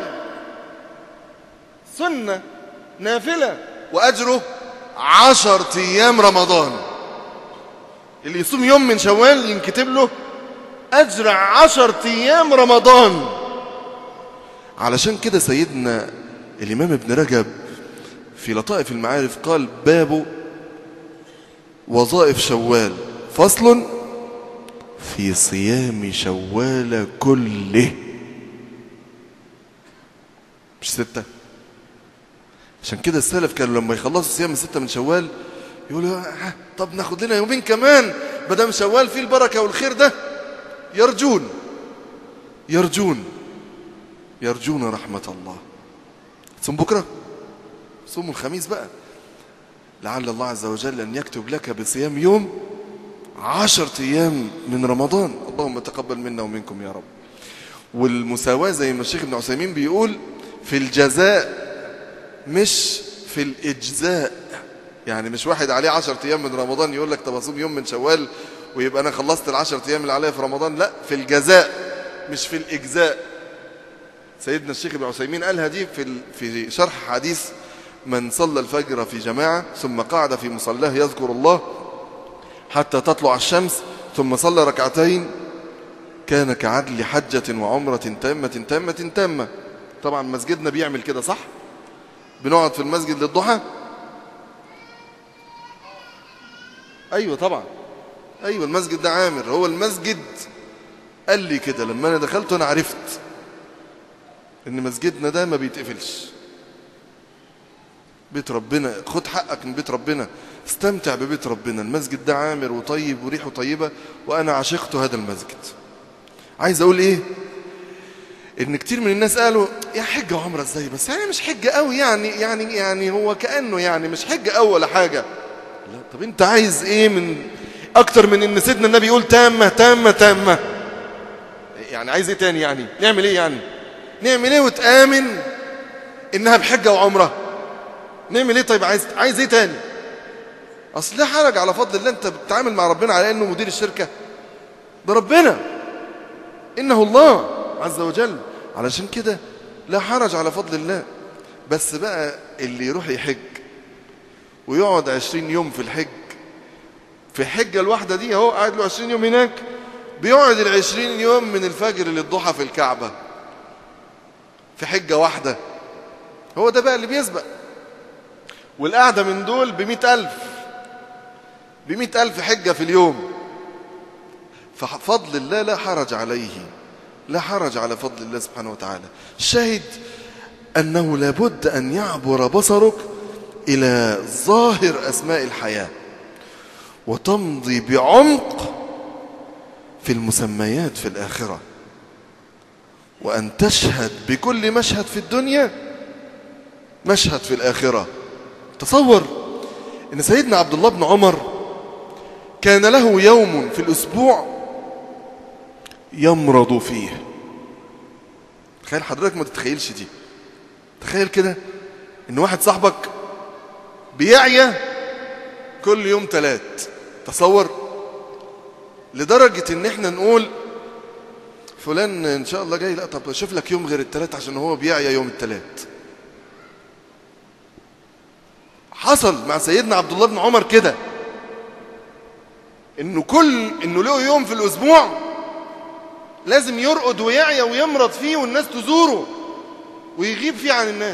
سنة نافلة وأجره عشر أيام رمضان اللي يصوم يوم من شوال ينكتب له أجر عشر أيام رمضان علشان كده سيدنا الإمام ابن رجب في لطائف المعارف قال باب وظائف شوال فصل في صيام شوال كله مش ستة عشان كده السلف كانوا لما يخلصوا صيام الستة من شوال يقولوا آه طب ناخد لنا يومين كمان بدم شوال فيه البركة والخير ده يرجون يرجون يرجون رحمة الله تصوم بكرة صوم الخميس بقى لعل الله عز وجل أن يكتب لك بصيام يوم عشرة أيام من رمضان اللهم تقبل منا ومنكم يا رب والمساواة زي ما الشيخ ابن عثيمين بيقول في الجزاء مش في الإجزاء يعني مش واحد عليه عشرة أيام من رمضان يقول لك طب أصوم يوم من شوال ويبقى أنا خلصت العشرة أيام اللي عليا في رمضان لا في الجزاء مش في الإجزاء سيدنا الشيخ ابن عثيمين قالها دي في في شرح حديث من صلى الفجر في جماعة ثم قعد في مصلاه يذكر الله حتى تطلع الشمس ثم صلى ركعتين كان كعدل حجة وعمرة تامة تامة تامة طبعا مسجدنا بيعمل كده صح بنقعد في المسجد للضحى أيوة طبعا أيوة المسجد ده عامر هو المسجد قال لي كده لما أنا دخلت أنا عرفت إن مسجدنا ده ما بيتقفلش بيت ربنا خد حقك من بيت ربنا استمتع ببيت ربنا المسجد ده عامر وطيب وريحه طيبة وأنا عشقت هذا المسجد عايز أقول إيه إن كتير من الناس قالوا يا حجة وعمرة إزاي بس يعني مش حجة قوي يعني يعني يعني هو كأنه يعني مش حجة قوي ولا حاجة لا طب أنت عايز إيه من أكتر من إن سيدنا النبي يقول تامة تامة تامة يعني عايز إيه تاني يعني نعمل إيه يعني نعمل إيه وتآمن إنها بحجة وعمرة نعمل إيه طيب عايز عايز إيه تاني أصل لا حرج على فضل الله أنت بتتعامل مع ربنا على أنه مدير الشركة ده ربنا إنه الله عز وجل علشان كده لا حرج على فضل الله بس بقى اللي يروح يحج ويقعد عشرين يوم في الحج في الحجة الواحدة دي اهو قاعد له عشرين يوم هناك بيقعد العشرين يوم من الفجر للضحى في الكعبة في حجة واحدة هو ده بقى اللي بيسبق والقعدة من دول بمئة ألف بمئة ألف حجة في اليوم ففضل الله لا حرج عليه لا حرج على فضل الله سبحانه وتعالى الشاهد أنه لابد أن يعبر بصرك إلى ظاهر أسماء الحياة وتمضي بعمق في المسميات في الآخرة وأن تشهد بكل مشهد في الدنيا مشهد في الآخرة تصور أن سيدنا عبد الله بن عمر كان له يوم في الأسبوع يمرض فيه تخيل حضرتك ما تتخيلش دي تخيل كده ان واحد صاحبك بيعيا كل يوم تلات تصور لدرجة ان احنا نقول فلان ان شاء الله جاي لا طب شوف لك يوم غير التلات عشان هو بيعيا يوم التلات حصل مع سيدنا عبد الله بن عمر كده انه كل انه له يوم في الاسبوع لازم يرقد ويعيا ويمرض فيه والناس تزوره ويغيب فيه عن الناس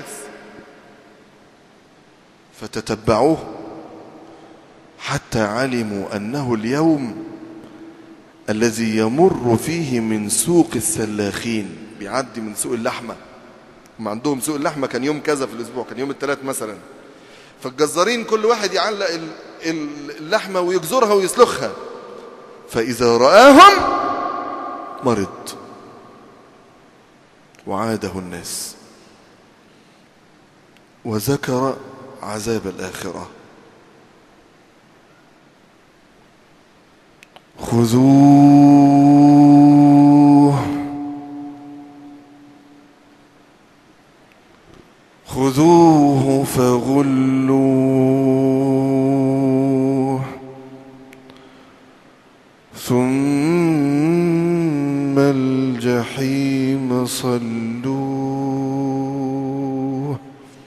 فتتبعوه حتى علموا أنه اليوم الذي يمر فيه من سوق السلاخين بيعدي من سوق اللحمة هم عندهم سوق اللحمة كان يوم كذا في الأسبوع كان يوم الثلاث مثلا فالجزارين كل واحد يعلق اللحمة ويجزرها ويسلخها فإذا رآهم مرض وعاده الناس وذكر عذاب الآخرة خذوه خذوه فغلوه ثم ثم الجحيم صلوه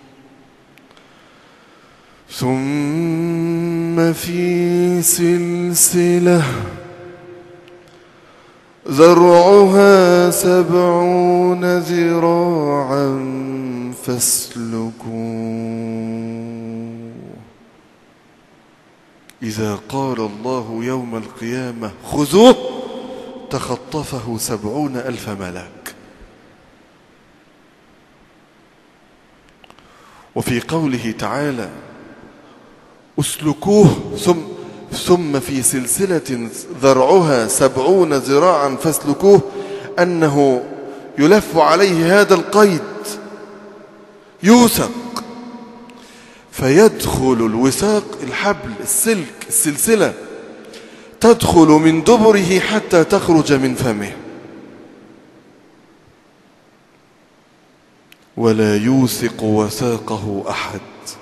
ثم في سلسلة ذرعها سبعون ذراعا فاسلكوه إذا قال الله يوم القيامة خذوه تخطفه سبعون ألف ملاك وفي قوله تعالى اسلكوه ثم ثم في سلسلة ذرعها سبعون ذراعا فاسلكوه أنه يلف عليه هذا القيد يوثق فيدخل الوثاق الحبل السلك السلسلة تدخل من دبره حتى تخرج من فمه ولا يوثق وثاقه أحد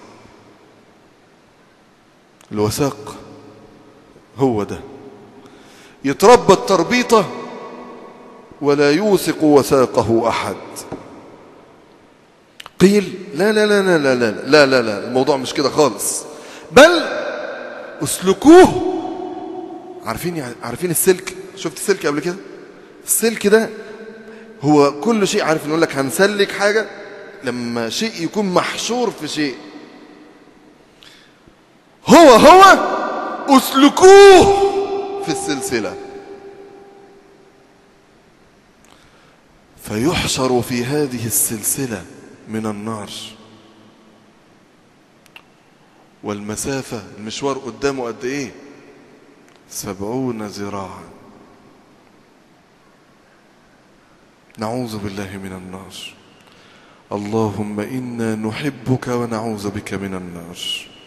الوثاق هو ده يتربى التربيطة ولا يوثق وثاقه أحد قيل لا لا لا لا لا لا لا لا, لا الموضوع مش كده خالص بل اسلكوه عارفين يعني عارفين السلك شفت السلك قبل كده السلك ده هو كل شيء عارف نقول لك هنسلك حاجة لما شيء يكون محشور في شيء هو هو اسلكوه في السلسلة فيحشر في هذه السلسلة من النار والمسافة المشوار قدامه قد ايه سبعون ذراعا نعوذ بالله من النار اللهم إنا نحبك ونعوذ بك من النار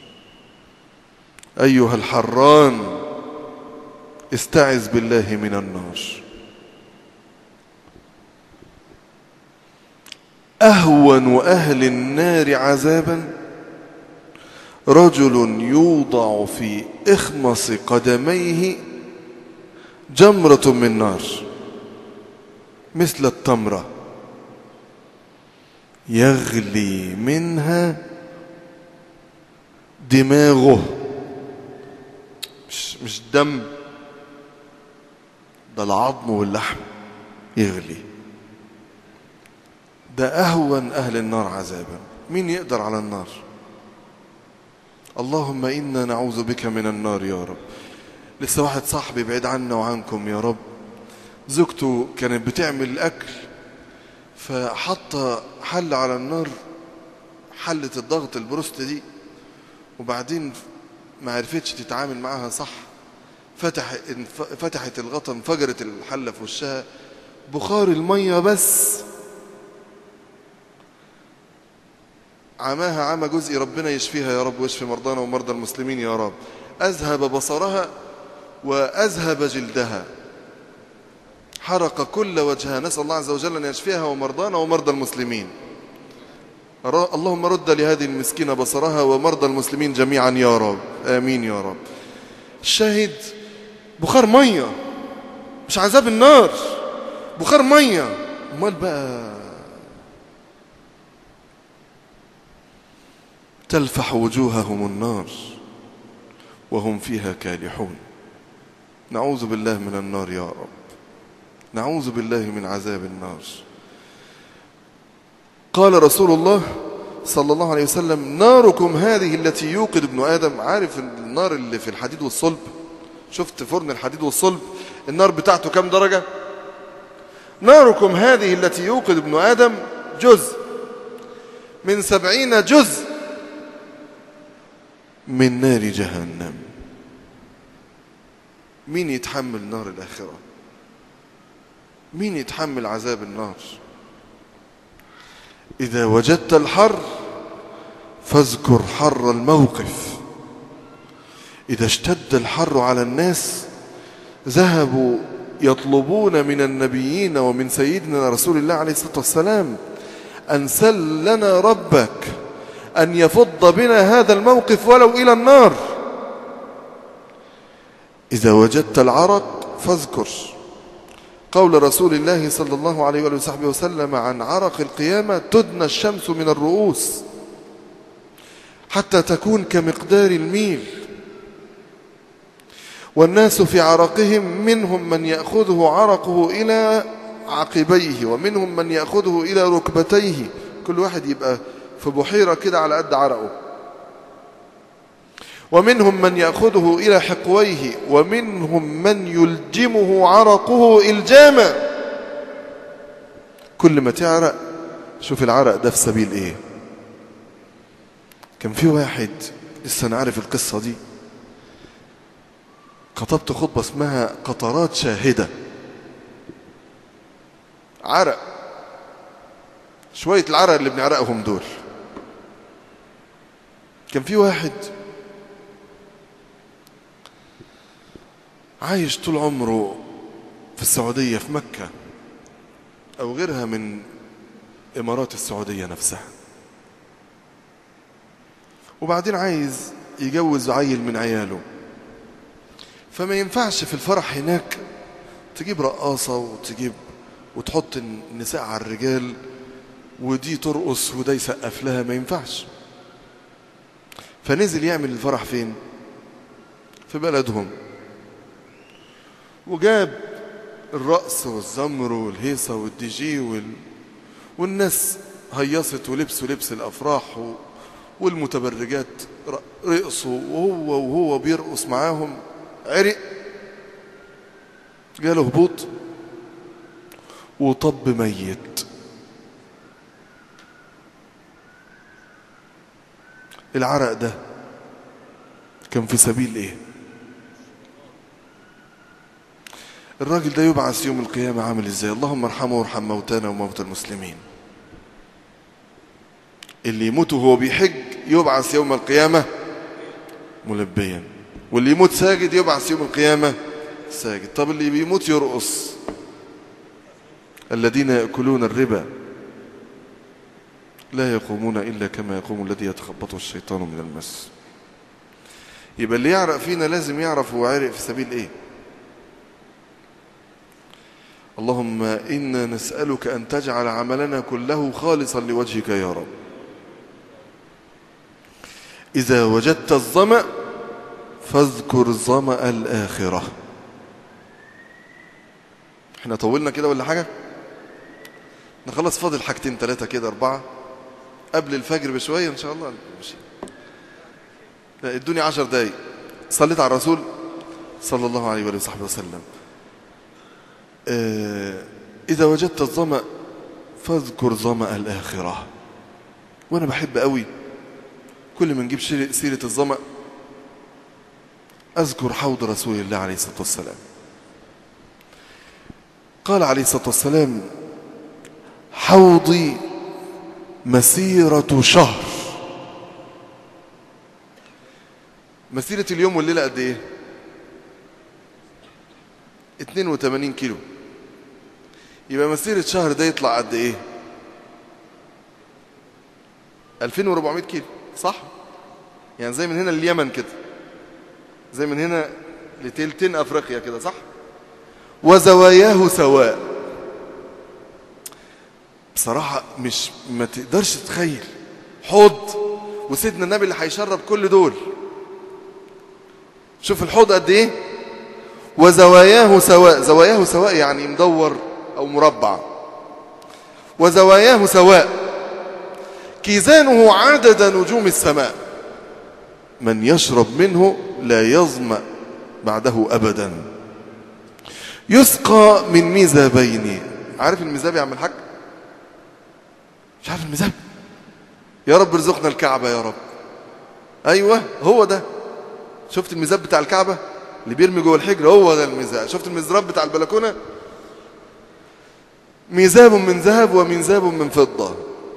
أيها الحران استعذ بالله من النار أهون أهل النار عذابا رجل يوضع في إخمص قدميه جمرة من نار مثل التمرة يغلي منها دماغه مش, مش دم ده العظم واللحم يغلي ده أهون أهل النار عذابا مين يقدر على النار اللهم إنا نعوذ بك من النار يا رب لسه واحد صاحبي بعيد عنا وعنكم يا رب زوجته كانت بتعمل الأكل فحط حل على النار حلة الضغط البروست دي وبعدين ما عرفتش تتعامل معاها صح فتح فتحت الغطا انفجرت الحلة في وشها بخار المية بس عماها عمى جزئي ربنا يشفيها يا رب ويشفي مرضانا ومرضى المسلمين يا رب أذهب بصرها وأذهب جلدها حرق كل وجهها نسأل الله عز وجل أن يشفيها ومرضانا ومرضى المسلمين اللهم رد لهذه المسكينة بصرها ومرضى المسلمين جميعا يا رب آمين يا رب الشاهد بخار مية مش عذاب النار بخار مية امال بقى تلفح وجوههم النار وهم فيها كالحون نعوذ بالله من النار يا رب نعوذ بالله من عذاب النار قال رسول الله صلى الله عليه وسلم ناركم هذه التي يوقد ابن آدم عارف النار اللي في الحديد والصلب شفت فرن الحديد والصلب النار بتاعته كم درجة ناركم هذه التي يوقد ابن آدم جزء من سبعين جزء من نار جهنم مين يتحمل نار الآخرة مين يتحمل عذاب النار إذا وجدت الحر فاذكر حر الموقف إذا اشتد الحر على الناس ذهبوا يطلبون من النبيين ومن سيدنا رسول الله عليه الصلاة والسلام أن سل لنا ربك أن يفض بنا هذا الموقف ولو إلى النار إذا وجدت العرق فاذكر قول رسول الله صلى الله عليه وآله وصحبه وسلم عن عرق القيامة تدنى الشمس من الرؤوس حتى تكون كمقدار الميل والناس في عرقهم منهم من يأخذه عرقه إلى عقبيه ومنهم من يأخذه إلى ركبتيه كل واحد يبقى في بحيرة كده على قد عرقه ومنهم من يأخذه إلى حقويه ومنهم من يلجمه عرقه إلجاما كل ما تعرق شوف العرق ده في سبيل إيه كان في واحد لسه أنا عارف القصة دي خطبت خطبة اسمها قطرات شاهدة عرق شوية العرق اللي بنعرقهم دول كان في واحد عايش طول عمره في السعودية في مكة أو غيرها من إمارات السعودية نفسها وبعدين عايز يجوز عيل من عياله فما ينفعش في الفرح هناك تجيب رقاصة وتجيب وتحط النساء على الرجال ودي ترقص وده يسقف لها ما ينفعش فنزل يعمل الفرح فين في بلدهم وجاب الرقص والزمر والهيصة والدي جي وال... والناس هيصت ولبسوا لبس الأفراح و... والمتبرجات رقصوا وهو وهو بيرقص معاهم عرق جاله هبوط وطب ميت العرق ده كان في سبيل ايه الراجل ده يبعث يوم القيامة عامل ازاي اللهم ارحمه وارحم موتانا وموتى المسلمين اللي يموت وهو بيحج يبعث يوم القيامة ملبيا واللي يموت ساجد يبعث يوم القيامة ساجد طب اللي بيموت يرقص الذين يأكلون الربا لا يقومون إلا كما يقوم الذي يتخبطه الشيطان من المس يبقى اللي يعرق فينا لازم يعرف هو عارق في سبيل ايه اللهم إنا نسألك أن تجعل عملنا كله خالصا لوجهك يا رب إذا وجدت الظمأ فاذكر ظمأ الآخرة احنا طولنا كده ولا حاجة نخلص فاضل حاجتين ثلاثة كده أربعة قبل الفجر بشوية إن شاء الله ماشي لا ادوني عشر دقايق صليت على الرسول صلى الله عليه وآله وصحبه وسلم آه إذا وجدت الظمأ فاذكر ظمأ الآخرة وأنا بحب قوي كل ما نجيب سيرة الظمأ أذكر حوض رسول الله عليه الصلاة والسلام قال عليه الصلاة والسلام حوضي مسيرة شهر مسيرة اليوم والليلة قد ايه 82 كيلو يبقى مسيرة شهر ده يطلع قد ايه 2400 كيلو صح يعني زي من هنا لليمن كده زي من هنا لتلتين افريقيا كده صح وزواياه سواء بصراحة مش ما تقدرش تتخيل حوض وسيدنا النبي اللي هيشرب كل دول شوف الحوض قد ايه وزواياه سواء زواياه سواء يعني مدور او مربع وزواياه سواء كيزانه عدد نجوم السماء من يشرب منه لا يظمأ بعده أبدا يسقى من ميزابين عارف الميزاب يا عم الحاج مش عارف الميزاب يا رب ارزقنا الكعبة يا رب أيوة هو ده شفت الميزاب بتاع الكعبة اللي بيرمي جوه الحجر هو ده الميزاب شفت المزراب بتاع البلكونة ميزاب من ذهب وميزاب من فضة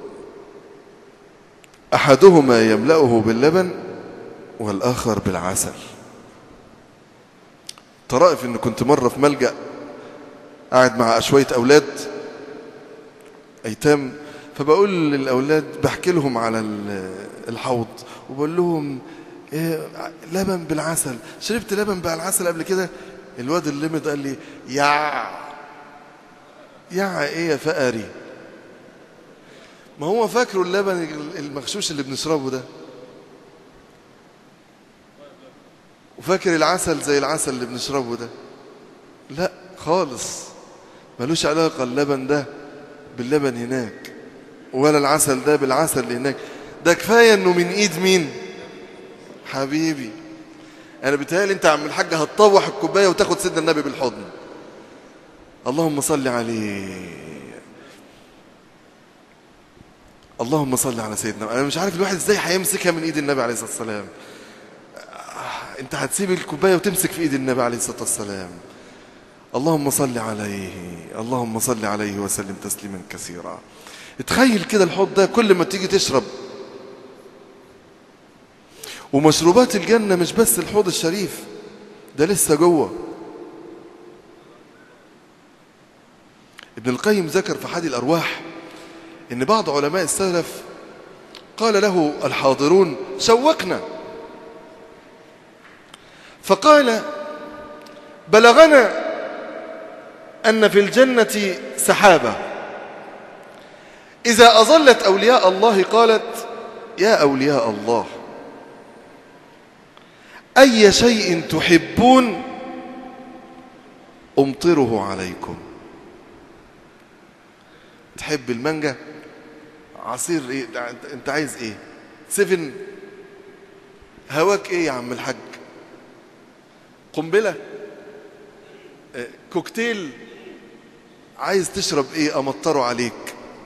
أحدهما يملأه باللبن والآخر بالعسل طرائف إن كنت مرة في ملجأ قاعد مع شوية أولاد أيتام فبقول للأولاد بحكي لهم على الحوض وبقول لهم إيه لبن بالعسل شربت لبن بالعسل قبل كده الواد الليمت قال لي يا يا ايه يا فقري ما هو فاكره اللبن المغشوش اللي بنشربه ده وفاكر العسل زي العسل اللي بنشربه ده لا خالص ملوش علاقة اللبن ده باللبن هناك ولا العسل ده بالعسل اللي هناك ده كفاية انه من ايد مين حبيبي انا بتهيألي انت يا عم الحاج هتطوح الكوباية وتاخد سيدنا النبي بالحضن اللهم صل عليه اللهم صل على سيدنا انا مش عارف الواحد ازاي هيمسكها من ايد النبي عليه الصلاه والسلام آه، انت هتسيب الكوبايه وتمسك في ايد النبي عليه الصلاه والسلام اللهم صل عليه اللهم صل عليه وسلم تسليما كثيرا تخيل كده الحوض ده كل ما تيجي تشرب ومشروبات الجنة مش بس الحوض الشريف ده لسه جوه ابن القيم ذكر في حادي الأرواح إن بعض علماء السلف قال له الحاضرون شوقنا فقال بلغنا أن في الجنة سحابة إذا أظلت أولياء الله قالت يا أولياء الله أي شيء تحبون أمطره عليكم تحب المانجا عصير ايه انت- انت عايز ايه سيفن هواك ايه يا عم الحاج قنبلة آه، كوكتيل عايز تشرب ايه امطره عليك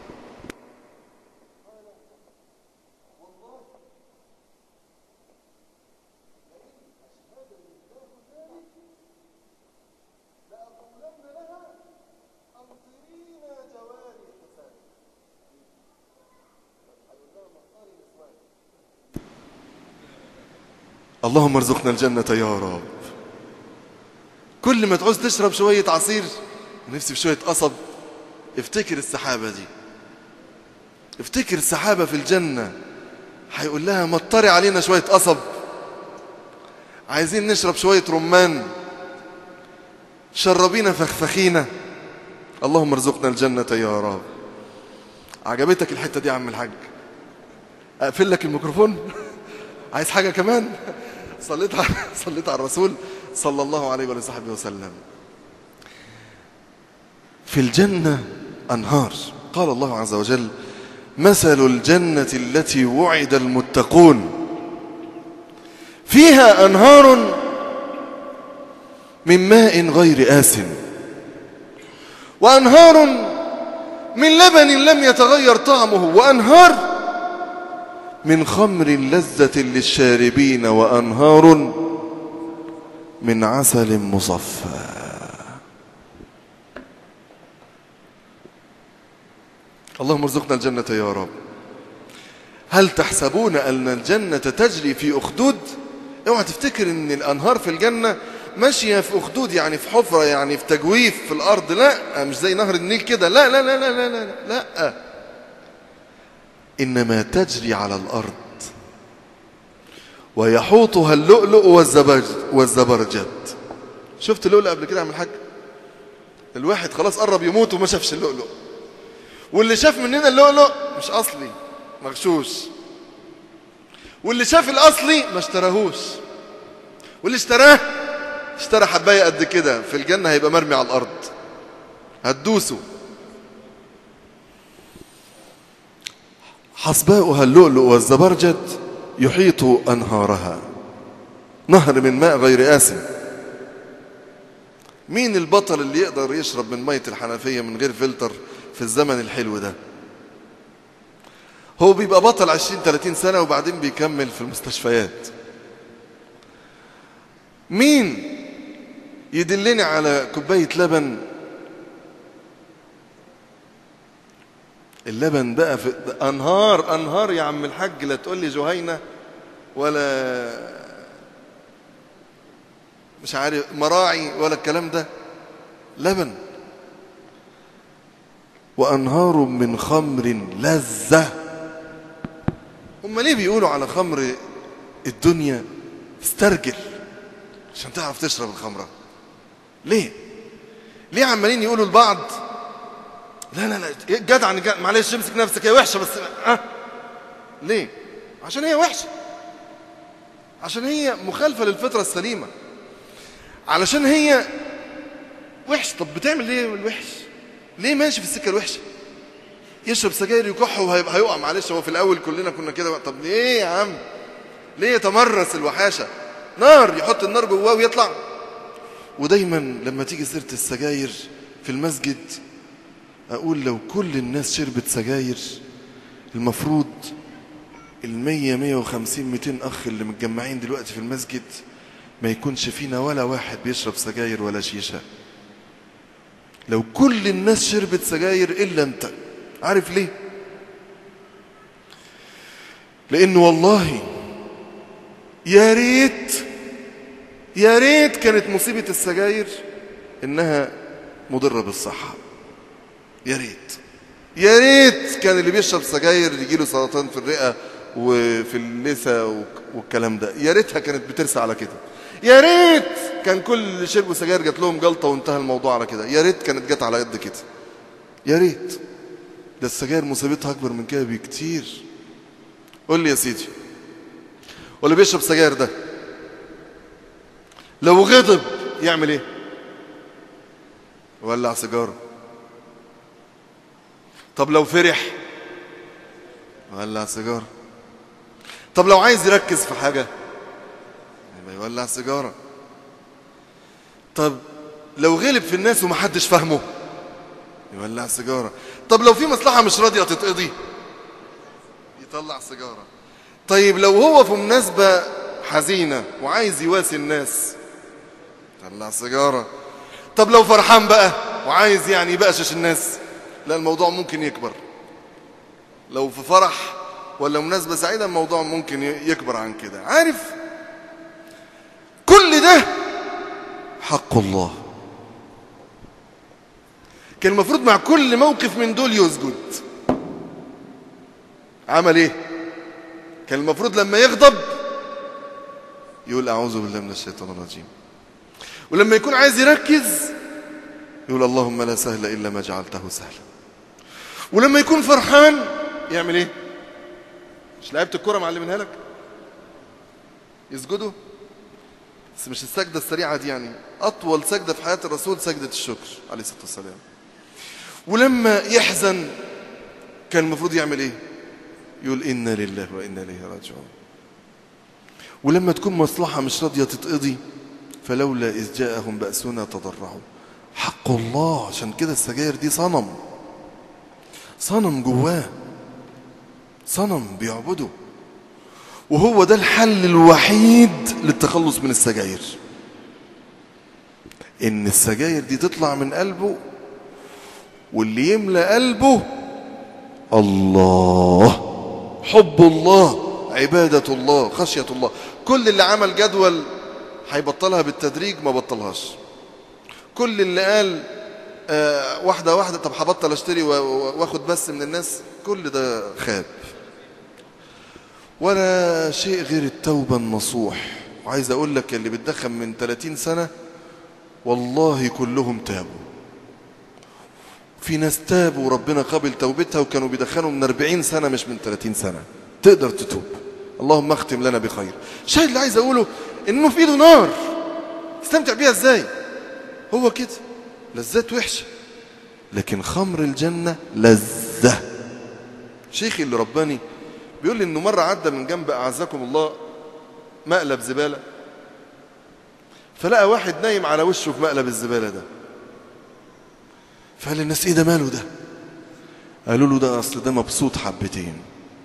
اللهم ارزقنا الجنة يا رب كل ما تعوز تشرب شوية عصير نفسي في شوية قصب افتكر السحابة دي افتكر السحابة في الجنة هيقول لها مطري علينا شوية قصب عايزين نشرب شوية رمان شربينا فخفخينا اللهم ارزقنا الجنة يا رب عجبتك الحتة دي يا عم الحاج اقفل لك الميكروفون عايز حاجة كمان صليت على صليت على الرسول صلى الله عليه وآله وصحبه وسلم في الجنة أنهار قال الله عز وجل مثل الجنة التي وعد المتقون فيها أنهار من ماء غير آس وأنهار من لبن لم يتغير طعمه وأنهار من خمر لذة للشاربين وأنهار من عسل مصفى اللهم ارزقنا الجنة يا رب هل تحسبون أن الجنة تجري في أخدود اوعى تفتكر ان الأنهار في الجنة ماشية في أخدود يعني في حفرة يعني في تجويف في الأرض لا مش زي نهر النيل كده لا لا لا لا لا لا, لا. لا. إنما تجري على الأرض ويحوطها اللؤلؤ والزبرج- والزبرجد شفت اللؤلؤ قبل كده يا عم الحاج الواحد خلاص قرب يموت وما شافش اللؤلؤ واللي شاف مننا اللؤلؤ مش أصلي مغشوش واللي شاف الأصلي ما اشتراهوش واللي اشتراه اشترى حباية قد كده في الجنة هيبقى مرمي على الأرض هتدوسه حصباؤها اللؤلؤ والزبرجد يحيط أنهارها نهر من ماء غير آسن مين البطل اللي يقدر يشرب من مية الحنفية من غير فلتر في الزمن الحلو ده هو بيبقى بطل 20 30 سنة وبعدين بيكمل في المستشفيات مين يدلني على كوباية لبن اللبن بقى في انهار انهار يا عم الحاج لا تقول لي جهينه ولا مش عارف مراعي ولا الكلام ده لبن وانهار من خمر لذه هم ليه بيقولوا على خمر الدنيا استرجل عشان تعرف تشرب الخمره ليه ليه عمالين يقولوا لبعض لا لا لا إيه جدع جدع معلش امسك نفسك هي وحشه بس أه؟ ليه عشان هي وحشه عشان هي مخالفه للفطره السليمه علشان هي وحش طب بتعمل ليه الوحش ليه ماشي في السكه الوحشه يشرب سجاير يكح وهيبقى هيقع معلش هو في الاول كلنا كنا كده طب ليه يا عم ليه يتمرس الوحاشه نار يحط النار جواه ويطلع ودايما لما تيجي سيره السجاير في المسجد اقول لو كل الناس شربت سجاير المفروض المية مية وخمسين ميتين أخ اللي متجمعين دلوقتي في المسجد ما يكونش فينا ولا واحد بيشرب سجاير ولا شيشة لو كل الناس شربت سجاير إلا أنت عارف ليه لأنه والله يا ريت يا ريت كانت مصيبة السجاير إنها مضرة بالصحة يا ريت يا ريت كان اللي بيشرب سجاير يجيله سرطان في الرئة وفي اللثة والكلام ده يا ريتها كانت بترسى على كده يا ريت كان كل اللي شربوا سجاير جات لهم جلطة وانتهى الموضوع على كده يا ريت كانت جت على قد كده يا ريت ده السجاير مصيبتها أكبر من كده بكتير قول لي يا سيدي واللي بيشرب سجاير ده لو غضب يعمل ايه ولع سيجاره طب لو فرح ولع سيجاره طب لو عايز يركز في حاجه يبقى يولع سيجاره طب لو غلب في الناس ومحدش فاهمه يولع سيجاره طب لو في مصلحه مش راضيه تتقضي يطلع سيجاره طيب لو هو في مناسبه حزينه وعايز يواسي الناس يطلع سيجاره طب لو فرحان بقى وعايز يعني يبقشش الناس لا الموضوع ممكن يكبر لو في فرح ولا مناسبة سعيدة الموضوع ممكن يكبر عن كده عارف كل ده حق الله كان المفروض مع كل موقف من دول يسجد عمل ايه كان المفروض لما يغضب يقول اعوذ بالله من الشيطان الرجيم ولما يكون عايز يركز يقول اللهم لا سهل الا ما جعلته سهلا ولما يكون فرحان يعمل ايه مش لعيبه الكوره معلمينها لك يسجدوا بس مش السجده السريعه دي يعني اطول سجده في حياه الرسول سجده الشكر عليه الصلاه والسلام ولما يحزن كان المفروض يعمل ايه يقول انا لله وانا اليه راجعون ولما تكون مصلحه مش راضيه تتقضي فلولا اذ جاءهم باسنا تضرعوا حق الله عشان كده السجاير دي صنم صنم جواه صنم بيعبده وهو ده الحل الوحيد للتخلص من السجاير ان السجاير دي تطلع من قلبه واللي يملى قلبه الله حب الله عبادة الله خشية الله كل اللي عمل جدول هيبطلها بالتدريج ما بطلهاش كل اللي قال آه واحدة واحدة طب هبطل اشتري واخد بس من الناس كل ده خاب ولا شيء غير التوبة النصوح وعايز اقول لك اللي بتدخن من 30 سنة والله كلهم تابوا في ناس تابوا وربنا قبل توبتها وكانوا بيدخنوا من 40 سنة مش من 30 سنة تقدر تتوب اللهم اختم لنا بخير الشيء اللي عايز اقوله انه في ايده نار تستمتع بيها ازاي هو كده لذات وحشة لكن خمر الجنة لذة شيخي اللي رباني بيقول لي انه مرة عدى من جنب اعزكم الله مقلب زبالة فلقى واحد نايم على وشه في مقلب الزبالة ده فقال للناس ايه ده ماله ده قالوا له ده اصل ده مبسوط حبتين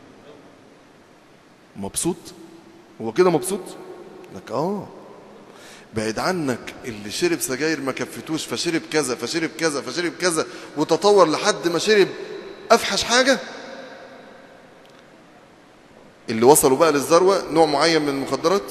مبسوط هو كده مبسوط لك اه بعيد عنك اللي شرب سجاير ما كفتوش فشرب كذا فشرب كذا فشرب كذا وتطور لحد ما شرب افحش حاجه اللي وصلوا بقى للذروه نوع معين من المخدرات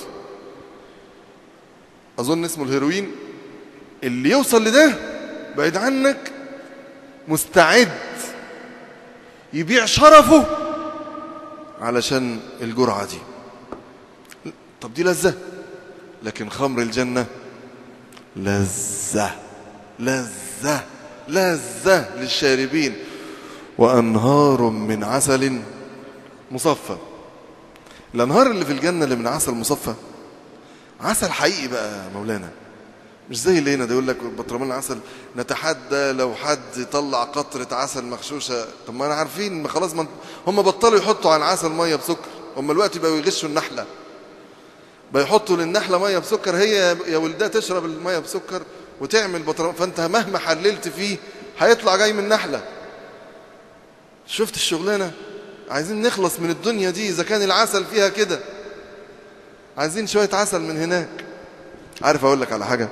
اظن اسمه الهيروين اللي يوصل لده بعيد عنك مستعد يبيع شرفه علشان الجرعه دي طب دي لذه لكن خمر الجنة لذة لذة لذة للشاربين وأنهار من عسل مصفى الأنهار اللي في الجنة اللي من عسل مصفى عسل حقيقي بقى يا مولانا مش زي اللي هنا ده يقول لك بطرمان العسل نتحدى لو حد طلع قطرة عسل مغشوشة طب ما انا عارفين ما خلاص ما هم بطلوا يحطوا على العسل ميه بسكر هم الوقت بقوا يغشوا النحلة بقى يحطوا للنحلة ميه بسكر هي يا ولدها تشرب الميه بسكر وتعمل بطرمان فانت مهما حللت فيه هيطلع جاي من نحلة شفت الشغلانة عايزين نخلص من الدنيا دي إذا كان العسل فيها كده عايزين شوية عسل من هناك عارف أقول لك على حاجة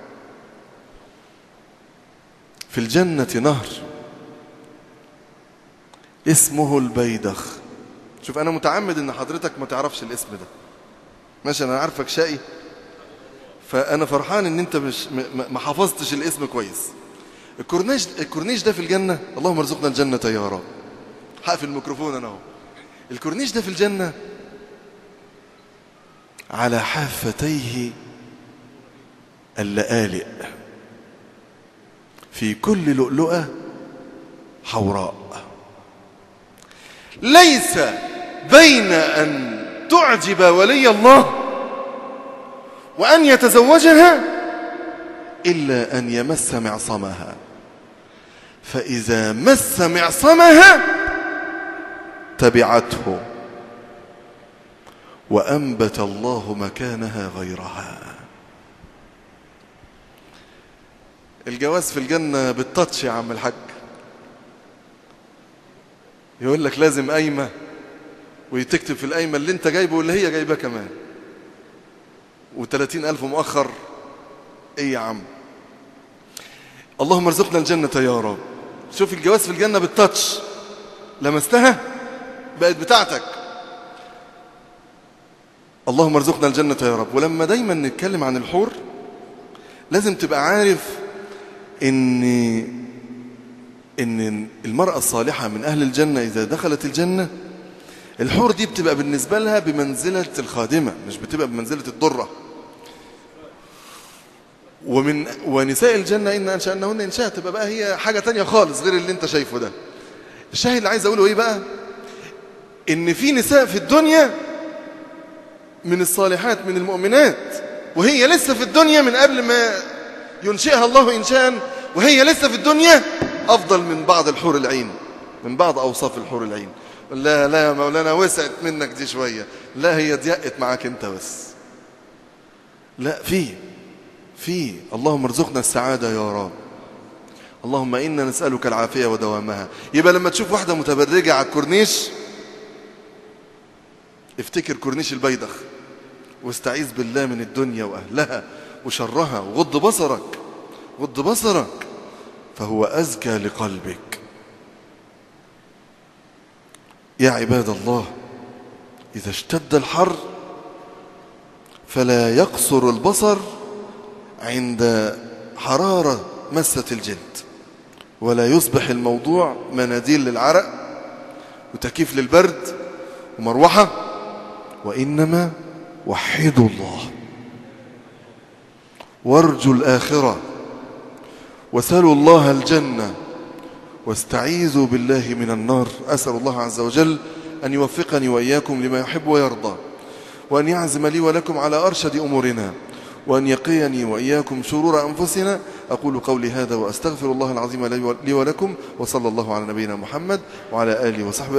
في الجنة نهر اسمه البيدخ شوف أنا متعمد إن حضرتك ما تعرفش الاسم ده ماشي أنا عارفك شقي فأنا فرحان إن أنت مش ما حفظتش الاسم كويس الكورنيش الكورنيش ده في الجنة اللهم ارزقنا الجنة يا رب هقفل الميكروفون أنا اهو الكورنيش ده في الجنة على حافتيه اللآلئ في كل لؤلؤة حوراء ليس بين أن تعجب ولي الله وأن يتزوجها إلا أن يمس معصمها فإذا مس معصمها تبعته وأنبت الله مكانها غيرها الجواز في الجنة بالتاتش يا عم الحاج يقول لك لازم قايمة ويتكتب في القايمة اللي انت جايبه واللي هي جايبه كمان وثلاثين ألف مؤخر ايه يا عم اللهم ارزقنا الجنة يا رب شوف الجواز في الجنة بالتاتش لمستها بقت بتاعتك اللهم ارزقنا الجنة يا رب ولما دايما نتكلم عن الحور لازم تبقى عارف ان ان المرأة الصالحة من اهل الجنة اذا دخلت الجنة الحور دي بتبقى بالنسبة لها بمنزلة الخادمة مش بتبقى بمنزلة الضرة ومن ونساء الجنة إن أنشأنهن إنشاء تبقى بقى هي حاجة تانية خالص غير اللي انت شايفه ده الشاهد اللي عايز أقوله إيه بقى إن في نساء في الدنيا من الصالحات من المؤمنات وهي لسه في الدنيا من قبل ما ينشئها الله إنشاء وهي لسه في الدنيا أفضل من بعض الحور العين من بعض أوصاف الحور العين لا لا يا مولانا وسعت منك دي شوية لا هي ضيقت معاك انت بس لا في في اللهم ارزقنا السعادة يا رب اللهم إنا نسألك العافية ودوامها يبقى لما تشوف واحدة متبرجة على الكورنيش افتكر كورنيش البيدخ واستعيذ بالله من الدنيا وأهلها وشرها وغض بصرك غض بصرك فهو أزكى لقلبك يا عباد الله إذا اشتد الحر فلا يقصر البصر عند حرارة مست الجلد ولا يصبح الموضوع مناديل للعرق وتكييف للبرد ومروحة وإنما وحدوا الله وارجوا الآخرة وسلوا الله الجنة واستعيذوا بالله من النار أسأل الله عز وجل أن يوفقني وإياكم لما يحب ويرضى وأن يعزم لي ولكم على أرشد أمورنا وأن يقيني وإياكم شرور أنفسنا أقول قولي هذا وأستغفر الله العظيم لي ولكم وصلى الله على نبينا محمد وعلى آله وصحبه